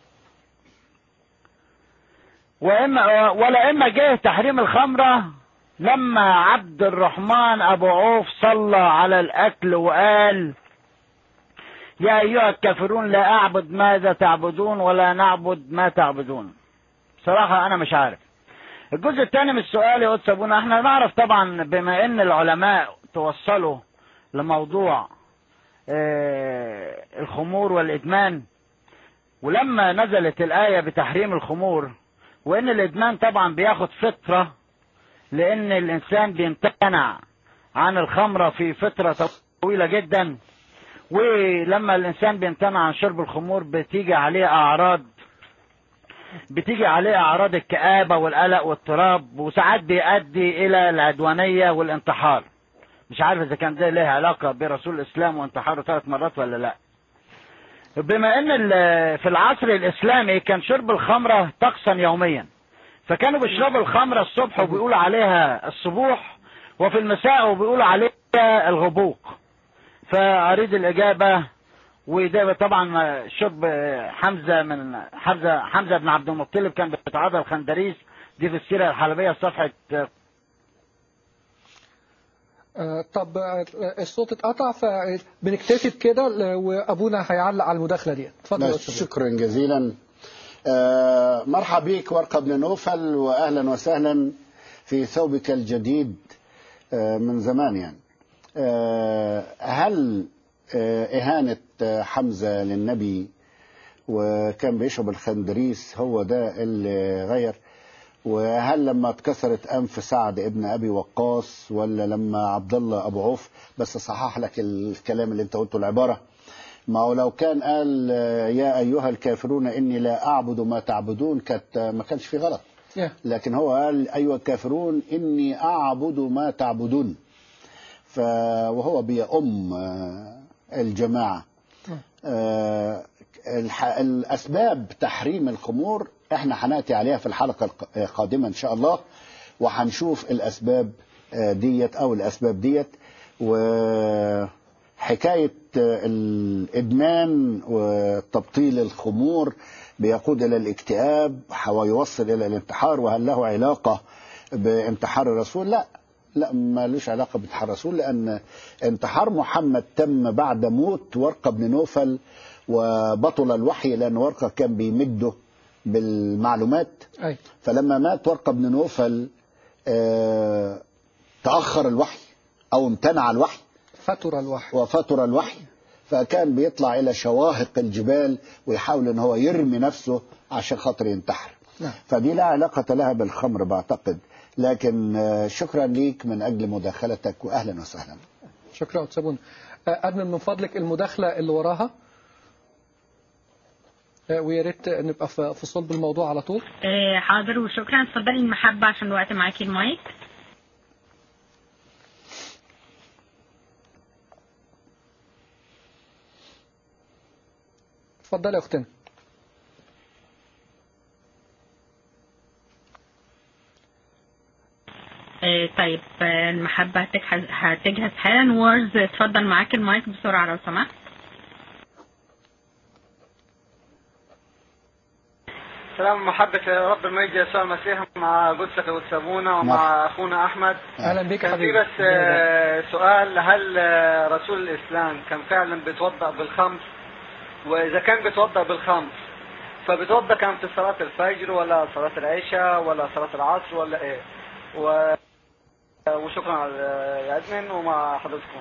واما ولا اما جه تحريم الخمرة لما عبد الرحمن ابو عوف صلى على الاكل وقال يا ايها الكافرون لا اعبد ماذا تعبدون ولا نعبد ما تعبدون صراحة انا مش عارف الجزء الثاني من السؤال يا قدس ابونا احنا نعرف طبعا بما ان العلماء توصلوا لموضوع آه، الخمور والادمان ولما نزلت الآية بتحريم الخمور وإن الإدمان طبعا بياخد فترة لأن الإنسان بيمتنع عن الخمرة في فترة طويلة جدا ولما الإنسان بيمتنع عن شرب الخمور بتيجي عليه أعراض بتيجي عليه أعراض الكآبة والقلق واضطراب وساعات بيؤدي إلى العدوانية والانتحار مش عارف إذا كان ده له علاقة برسول الإسلام وانتحاره ثلاث مرات ولا لأ بما ان ال- في العصر الاسلامي كان شرب الخمرة طقسا يوميا فكانوا بيشربوا الخمرة الصبح وبيقولوا عليها الصبوح وفي المساء وبيقولوا عليها الغبوق فاريد الاجابة وده طبعا شرب حمزة من حمزة حمزة بن عبد المطلب كان بيتعاطى الخندريس دي في السيرة الحلبية صفحة آه، طب آه، الصوت اتقطع فبنكتفي بكده ل- وابونا هيعلق على المداخله دي اتفضل يا بس أستاذ. شكرا جزيلا آه، مرحب بك ورقة بن نوفل وأهلا وسهلا في ثوبك الجديد آه، من زمان يعني آه، هل آه، إهانة آه، حمزة للنبي وكان بيشرب الخندريس هو ده اللي غير وهل لما اتكسرت انف سعد ابن ابي وقاص ولا لما عبد الله ابو عوف بس صحح لك الكلام اللي انت قلته العباره ما هو لو كان قال آه، يا ايها الكافرون اني لا اعبد ما تعبدون كانت ما كانش في غلط يا. لكن هو قال ايها الكافرون اني اعبد ما تعبدون ف وهو بيؤم آه، الجماعه آه، الح... الاسباب تحريم الخمور احنا هناتي عليها في الحلقه الق- القادمه ان شاء الله وهنشوف الاسباب آه، ديت او الاسباب ديت وحكايه آه، الادمان وتبطيل الخمور بيقود الى الاكتئاب ويوصل الى الانتحار وهل له علاقه بانتحار الرسول لا لا ما لوش علاقة بانتحار الرسول لأن انتحار محمد تم بعد موت ورقة بن نوفل وبطل الوحي لأن ورقة كان بيمده بالمعلومات اي فلما مات ورقة بن نوفل آه، تأخر الوحي أو امتنع الوحي فتر الوحي وفتر الوحي فكان بيطلع إلى شواهق الجبال ويحاول إن هو يرمي نفسه عشان خاطر ينتحر نعم. فدي لا علاقة لها بالخمر بعتقد لكن آه، شكرا ليك من أجل مداخلتك وأهلا وسهلا شكرا يا أستاذ بونا. آه، ادمن من فضلك المداخله اللي وراها آه، ويا ريت نبقى في في صلب الموضوع على طول آه، حاضر وشكرا اتفضلي المحبة عشان الوقت معاكي المايك اتفضلي يا اختنا آه، طيب آه، المحبة هتجهز هتجهز حالا وورز اتفضل معاك المايك بسرعة لو سمحت سلام محبة رب المجد يسوع المسيح مع قدسك وتسابونا ومع أخونا أحمد اهلا بك يا كان في حبيبي بس آه، سؤال هل آه، رسول الإسلام كان فعلا بيتوضأ بالخمر وإذا كان بيتوضأ بالخمر فبيتوضأ كان في صلاة الفجر ولا صلاة العشاء ولا صلاة العصر ولا إيه و... وشكرا على يا أدمن ومع حضرتكم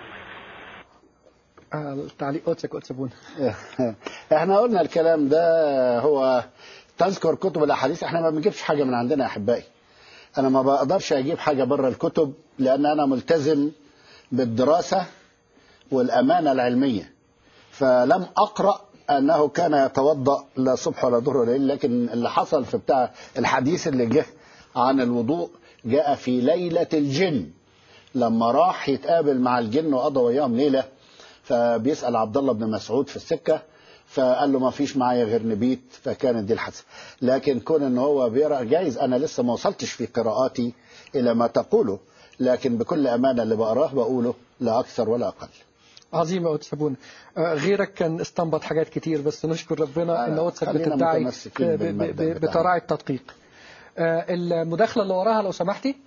آه، تعليق قدسك يا أستاذ بونا. احنا قلنا الكلام ده هو تذكر كتب الاحاديث احنا ما بنجيبش حاجه من عندنا يا احبائي انا ما بقدرش اجيب حاجه بره الكتب لان انا ملتزم بالدراسه والامانه العلميه فلم اقرا انه كان يتوضا لا صبح ولا ظهر ولا ليل لكن اللي حصل في بتاع الحديث اللي جه عن الوضوء جاء في ليله الجن لما راح يتقابل مع الجن وقضى وياهم ليله فبيسال عبد الله بن مسعود في السكه فقال له ما فيش معايا غير نبيت فكانت دي الحادثه لكن كون ان هو بيقرا جايز انا لسه ما وصلتش في قراءاتي الى ما تقوله لكن بكل امانه اللي بقراه بقوله لا اكثر ولا اقل عظيم يا قدس ابونا آه، غيرك كان استنبط حاجات كتير بس نشكر ربنا آه، ان قدسك خلينا بتدعي متمسكين ب- ب- بالمبدأ ب- بتاعنا. بتراعي التدقيق آه، المداخله اللي وراها لو سمحتي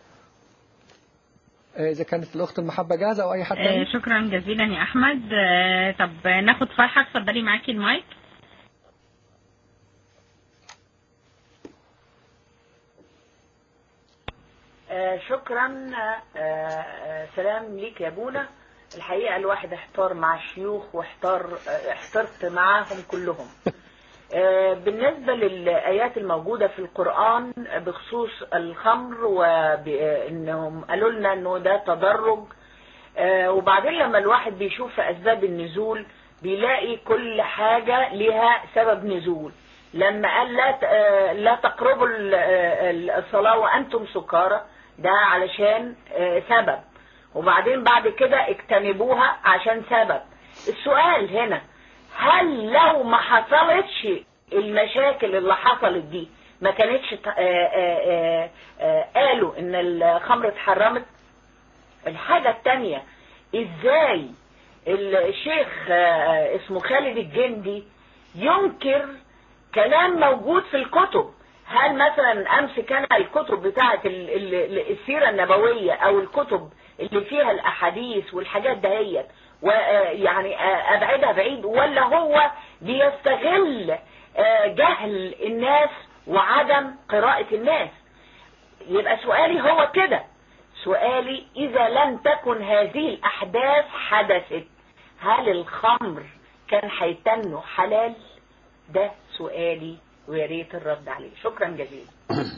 آه، اذا كانت الاخت المحبه جاهزه او اي حد آه، تاني شكرا جزيلا يا احمد آه، طب ناخد فرحه اتفضلي معاكي المايك آه، شكرا آه، آه، سلام ليك يا بونا الحقيقة الواحد احتار مع الشيوخ واحتار آه، احترت معاهم كلهم آه، بالنسبة للآيات الموجودة في القرآن بخصوص الخمر وإنهم قالوا لنا إنه ده تدرج آه، وبعدين لما الواحد بيشوف في أسباب النزول بيلاقي كل حاجة لها سبب نزول لما قال لا ت- آه، لا تقربوا ال- آه، الصلاة وأنتم سكارى ده علشان آه، سبب وبعدين بعد كده اجتنبوها عشان سبب السؤال هنا هل لو ما حصلتش المشاكل اللي حصلت دي ما كانتش ت- آه، آه، آه، آه، قالوا ان الخمر اتحرمت الحاجة التانية ازاي الشيخ آه، اسمه خالد الجندي ينكر كلام موجود في الكتب هل مثلا امسك انا الكتب بتاعه ال- ال- السيره النبويه او الكتب اللي فيها الاحاديث والحاجات دهيت ويعني ابعدها بعيد ولا هو بيستغل آه، جهل الناس وعدم قراءه الناس يبقى سؤالي هو كده سؤالي إذا لم تكن هذه الأحداث حدثت هل الخمر كان هيتنه حلال ده سؤالي ويا ريت الرد عليه شكرا جزيلا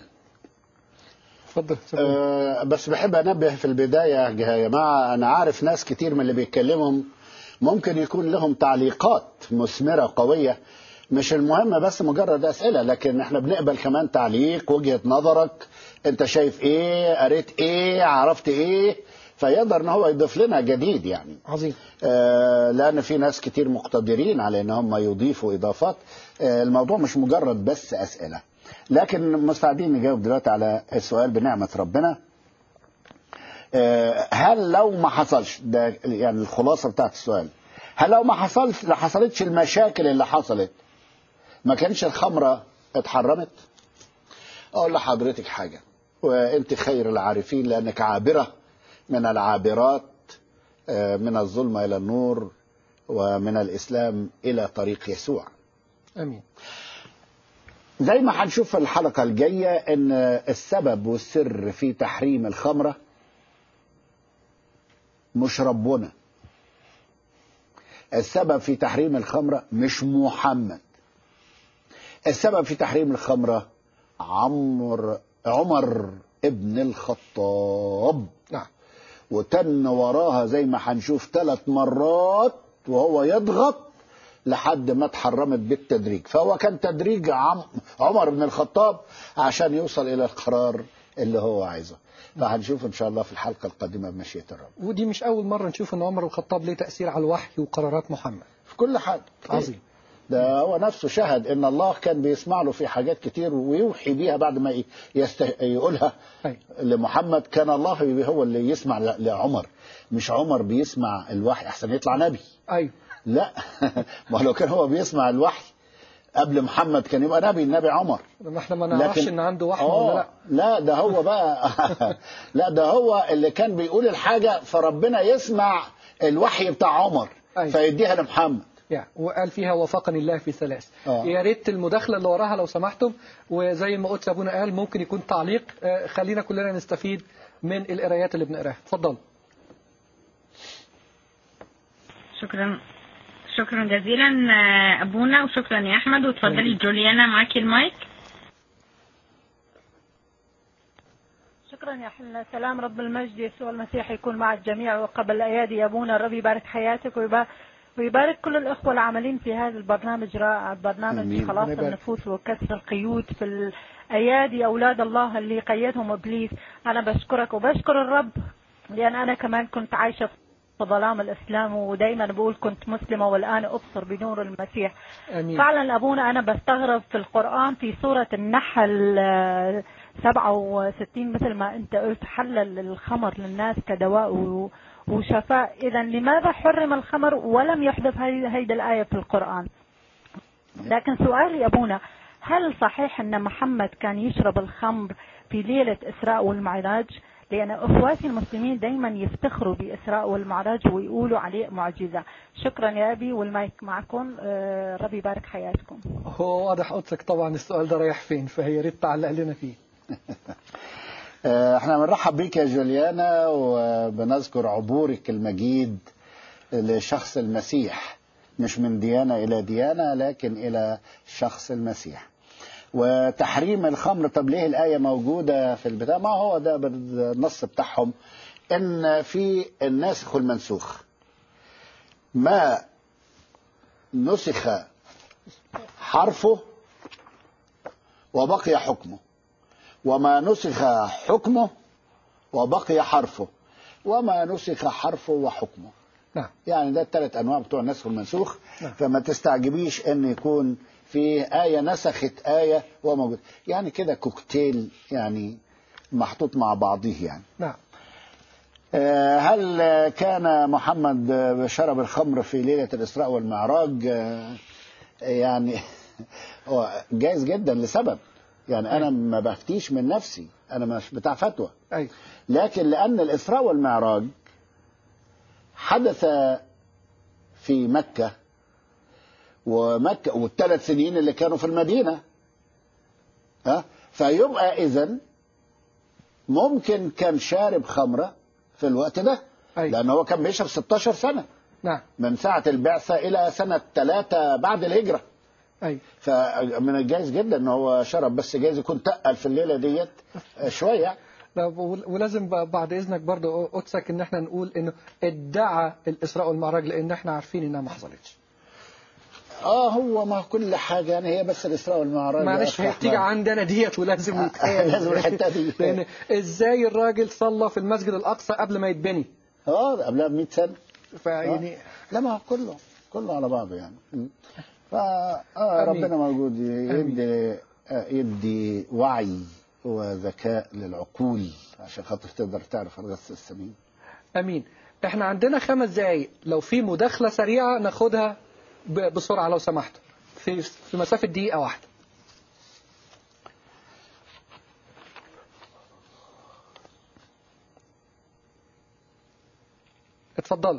اتفضل سلام. أه بس بحب انبه في البدايه يا جماعه انا عارف ناس كتير من اللي بيتكلمهم ممكن يكون لهم تعليقات مثمره قويه مش المهم بس مجرد اسئله لكن احنا بنقبل كمان تعليق وجهه نظرك انت شايف ايه قريت ايه عرفت ايه فيقدر ان هو يضيف لنا جديد يعني عظيم آه، لان في ناس كتير مقتدرين على ان هم يضيفوا اضافات آه، الموضوع مش مجرد بس اسئله لكن مستعدين نجاوب دلوقتي على السؤال بنعمه ربنا آه، هل لو ما حصلش ده يعني الخلاصه بتاعت السؤال هل لو ما حصلش ما حصلتش المشاكل اللي حصلت ما كانش الخمره اتحرمت اقول لحضرتك حاجه وانت خير العارفين لانك عابره من العابرات آه، من الظلمه الى النور ومن الاسلام الى طريق يسوع امين زي ما هنشوف في الحلقة الجاية ان السبب والسر في تحريم الخمرة مش ربنا السبب في تحريم الخمرة مش محمد السبب في تحريم الخمرة عمر عمر ابن الخطاب نعم وتن وراها زي ما هنشوف ثلاث مرات وهو يضغط لحد ما اتحرمت بالتدريج فهو كان تدريج عم عمر بن الخطاب عشان يوصل الى القرار اللي هو عايزه فهنشوف ان شاء الله في الحلقه القادمه بمشيئه الرب ودي مش اول مره نشوف ان عمر الخطاب ليه تاثير على الوحي وقرارات محمد في كل حاجه عظيم ده هو نفسه شهد ان الله كان بيسمع له في حاجات كتير ويوحي بيها بعد ما ي- يست... يقولها أي. لمحمد كان الله هو اللي يسمع ل- لعمر مش عمر بيسمع الوحي احسن يطلع نبي ايوه لا ما لو كان هو بيسمع الوحي قبل محمد كان يبقى نبي النبي عمر ما احنا ما نعرفش ان عنده وحي آه، ولا لا لا ده هو بقى لا ده هو اللي كان بيقول الحاجة فربنا يسمع الوحي بتاع عمر أيوة. فيديها لمحمد يعني وقال فيها وفقني الله في ثلاث آه. يا ريت المداخله اللي وراها لو سمحتم وزي ما قلت ابونا قال ممكن يكون تعليق آه، خلينا كلنا نستفيد من القرايات اللي بنقراها اتفضل شكرا شكرا جزيلا آه، ابونا وشكرا يا احمد وتفضلي جوليانا معاكي المايك شكرا يا حنا سلام رب المجد يسوع المسيح يكون مع الجميع وقبل الايادي يا ابونا الرب يبارك حياتك ويبارك ويبارك كل الأخوة العاملين في هذا البرنامج رائع برنامج آمين. خلاص ربنا يبارك. النفوس وكسر القيود في الأيادي أولاد الله اللي قيدهم إبليس أنا بشكرك وبشكر الرب لأن أنا كمان كنت عايشة في ظلام الإسلام ودايما بقول كنت مسلمة والآن أبصر بنور المسيح امين فعلا أبونا أنا بستغرب في القرآن في سورة النحل آه، 67 مثل ما أنت قلت حلل الخمر للناس كدواء و- وشفاء إذا لماذا حرم الخمر ولم يحدث هذه هيدي الآية في القرآن لكن سؤالي أبونا هل صحيح أن محمد كان يشرب الخمر في ليلة إسراء والمعراج لأن أخواتي المسلمين دايما يفتخروا بإسراء والمعراج ويقولوا عليه معجزة شكرا يا أبي والمايك معكم آه، ربي يبارك حياتكم هو واضح قدسك طبعا السؤال ده رايح فين فهي ريت تعلق لنا فيه آه، احنا بنرحب بيك يا جوليانا وبنذكر عبورك المجيد لشخص المسيح مش من ديانة إلى ديانة لكن إلى شخص المسيح وتحريم الخمر طب ليه الآية موجودة في البتاع ما هو ده النص بتاعهم إن في الناسخ والمنسوخ ما نسخ حرفه وبقي حكمه وما نسخ حكمه وبقي حرفه وما نسخ حرفه وحكمه نعم يعني ده الثلاث انواع بتوع النسخ والمنسوخ نعم. فما تستعجبيش ان يكون في آية نسخت آية وموجود يعني كده كوكتيل يعني محطوط مع بعضه يعني نعم آه، هل آه، كان محمد آه، شرب الخمر في ليلة الإسراء والمعراج آه، يعني هو جايز جدا لسبب يعني أنا ما بفتيش من نفسي أنا مش بتاع فتوى أي لكن لأن الإسراء والمعراج حدث في مكة ومكة والثلاث سنين اللي كانوا في المدينة ها فيبقى إذن ممكن كان شارب خمرة في الوقت ده أي. لأن هو كان بيشرب 16 سنة نعم من ساعة البعثة إلى سنة ثلاثة بعد الهجرة أي فمن الجايز جدا ان هو شرب بس جايز يكون تقل في الليله ديت شويه لا، ول- ولازم ب- بعد اذنك برضه قدسك ان احنا نقول انه ادعى الاسراء والمعراج لان احنا عارفين انها ما حصلتش اه هو ما كل حاجه يعني هي بس الاسراء والمعراج معلش يا هي أخي بتيجي أحمد. عندنا ديت ولازم آه، يتقال لازم الحتة دي. لان ازاي الراجل صلى في المسجد الاقصى قبل ما يتبني اه ده قبلها ب 100 سنه فيعني لا ما هو كله كله على بعضه يعني م. فا آه آمين. ربنا موجود يدي آه يدي وعي وذكاء للعقول عشان خاطر تقدر تعرف الغث السمين امين احنا عندنا خمس دقايق لو في مداخله سريعه ناخدها ب- بسرعه لو سمحت في في مسافه دقيقه واحده اتفضلوا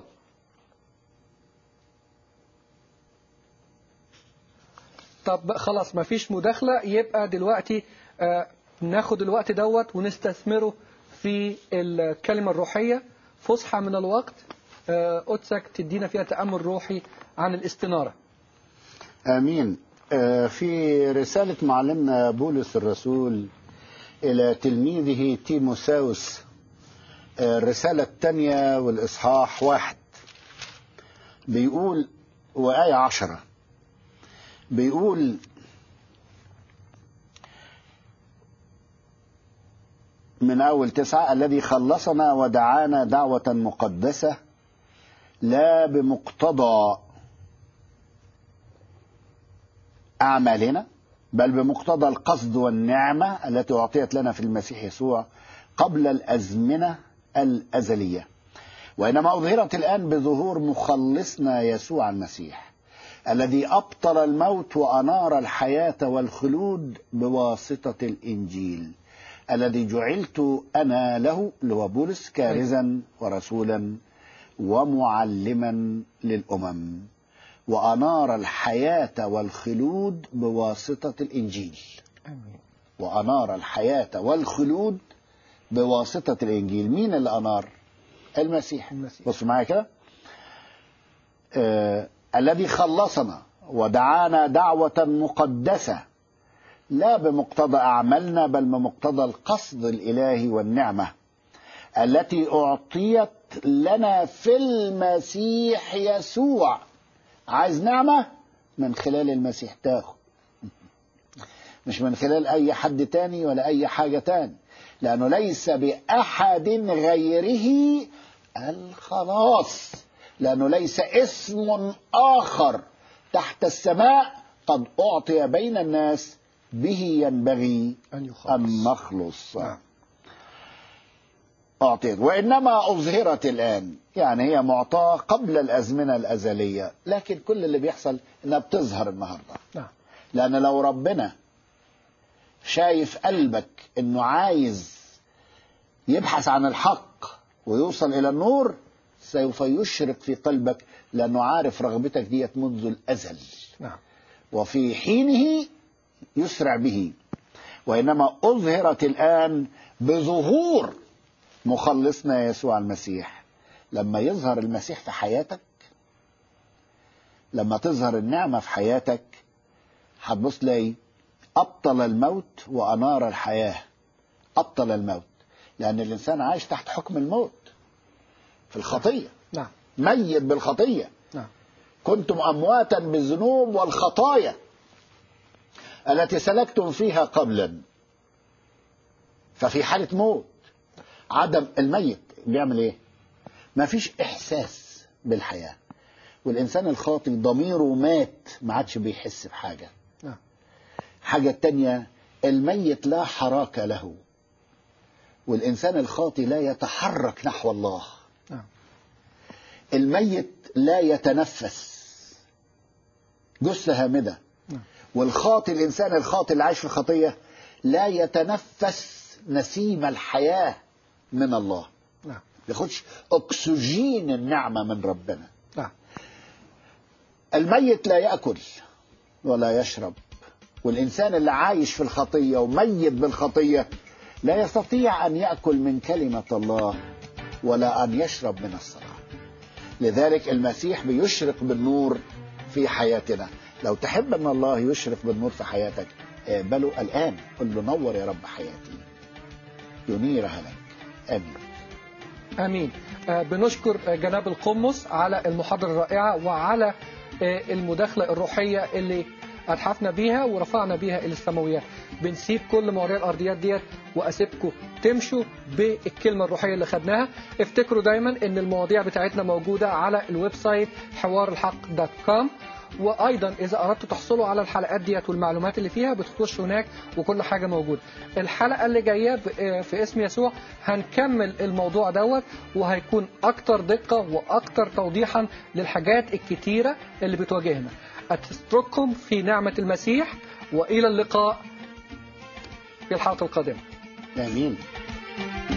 طب خلاص ما فيش مداخلة يبقى دلوقتي آه، ناخد الوقت دوت ونستثمره في الكلمة الروحية فسحة من الوقت آه، قدسك تدينا فيها تأمل روحي عن الاستنارة امين آه في رساله معلمنا بولس الرسول الى تلميذه تيموساوس آه، الرساله الثانيه والاصحاح واحد بيقول وآية عشرة بيقول من أول تسعة الذي خلصنا ودعانا دعوة مقدسة لا بمقتضى أعمالنا بل بمقتضى القصد والنعمة التي أعطيت لنا في المسيح يسوع قبل الأزمنة الأزلية وإنما أظهرت الآن بظهور مخلصنا يسوع المسيح الذي أبطل الموت وأنار الحياة والخلود بواسطة الإنجيل الذي جعلت أنا له اللي هو بولس كارزا ورسولا ومعلما للأمم وأنار الحياة والخلود بواسطة الإنجيل آمين. وأنار الحياة والخلود بواسطة الإنجيل مين اللي أنار المسيح, المسيح. بصوا معايا كده آه الذي خلصنا ودعانا دعوة مقدسة لا بمقتضى أعمالنا بل بمقتضى القصد الإلهي والنعمة التي أعطيت لنا في المسيح يسوع عايز نعمة من خلال المسيح تاخد مش من خلال أي حد تاني ولا أي حاجة تاني لأنه ليس بأحد غيره الخلاص لأنه ليس اسم آخر تحت السماء قد أعطي بين الناس به ينبغي أن يخلص أن نخلص نعم. أعطيت وإنما أظهرت الآن يعني هي معطاة قبل الأزمنة الأزلية لكن كل اللي بيحصل إنها بتظهر النهاردة نعم لأن لو ربنا شايف قلبك إنه عايز يبحث عن الحق ويوصل إلى النور سوف يشرق في قلبك لأنه عارف رغبتك ديت منذ الأزل نعم وفي حينه يسرع به وإنما أظهرت الآن بظهور مخلصنا يسوع المسيح لما يظهر المسيح في حياتك لما تظهر النعمة في حياتك هتبص تلاقي أبطل الموت وأنار الحياة أبطل الموت لأن الإنسان عايش تحت حكم الموت في الخطية نعم ميت بالخطية نعم كنتم أمواتا بالذنوب والخطايا التي سلكتم فيها قبلا ففي حالة موت عدم الميت بيعمل ايه ما فيش احساس بالحياة والانسان الخاطي ضميره مات ما عادش بيحس بحاجة نعم حاجة تانية الميت لا حراك له والإنسان الخاطي لا يتحرك نحو الله نعم الميت لا يتنفس جثة هامدة نعم. والخاطي الإنسان الخاطي اللي عايش في الخطية لا يتنفس نسيم الحياة من الله نعم ياخدش أكسجين النعمة من ربنا نعم الميت لا يأكل ولا يشرب والإنسان اللي عايش في الخطية وميت بالخطية لا يستطيع أن يأكل من كلمة الله ولا أن يشرب من الصلاة لذلك المسيح بيشرق بالنور في حياتنا لو تحب أن الله يشرق بالنور في حياتك اقبله الآن قل له نور يا رب حياتي ينيرها لك آمين امين آه، بنشكر آه، جناب القمص على المحاضره الرائعه وعلى آه، المداخله الروحيه اللي اتحفنا بيها ورفعنا بيها الى السماويات بنسيب كل مواضيع الارضيات ديت واسيبكم تمشوا بالكلمه الروحيه اللي خدناها افتكروا دايما ان المواضيع بتاعتنا موجوده على الويب سايت حوار الحق دوت كوم وايضا اذا اردتوا تحصلوا على الحلقات ديت والمعلومات اللي فيها بتخشوا هناك وكل حاجه موجوده الحلقه اللي جايه ب- آه، في اسم يسوع هنكمل الموضوع دوت وهيكون اكتر دقه واكتر توضيحا للحاجات الكتيره اللي بتواجهنا اترككم في نعمه المسيح والى اللقاء في الحلقه القادمه آمين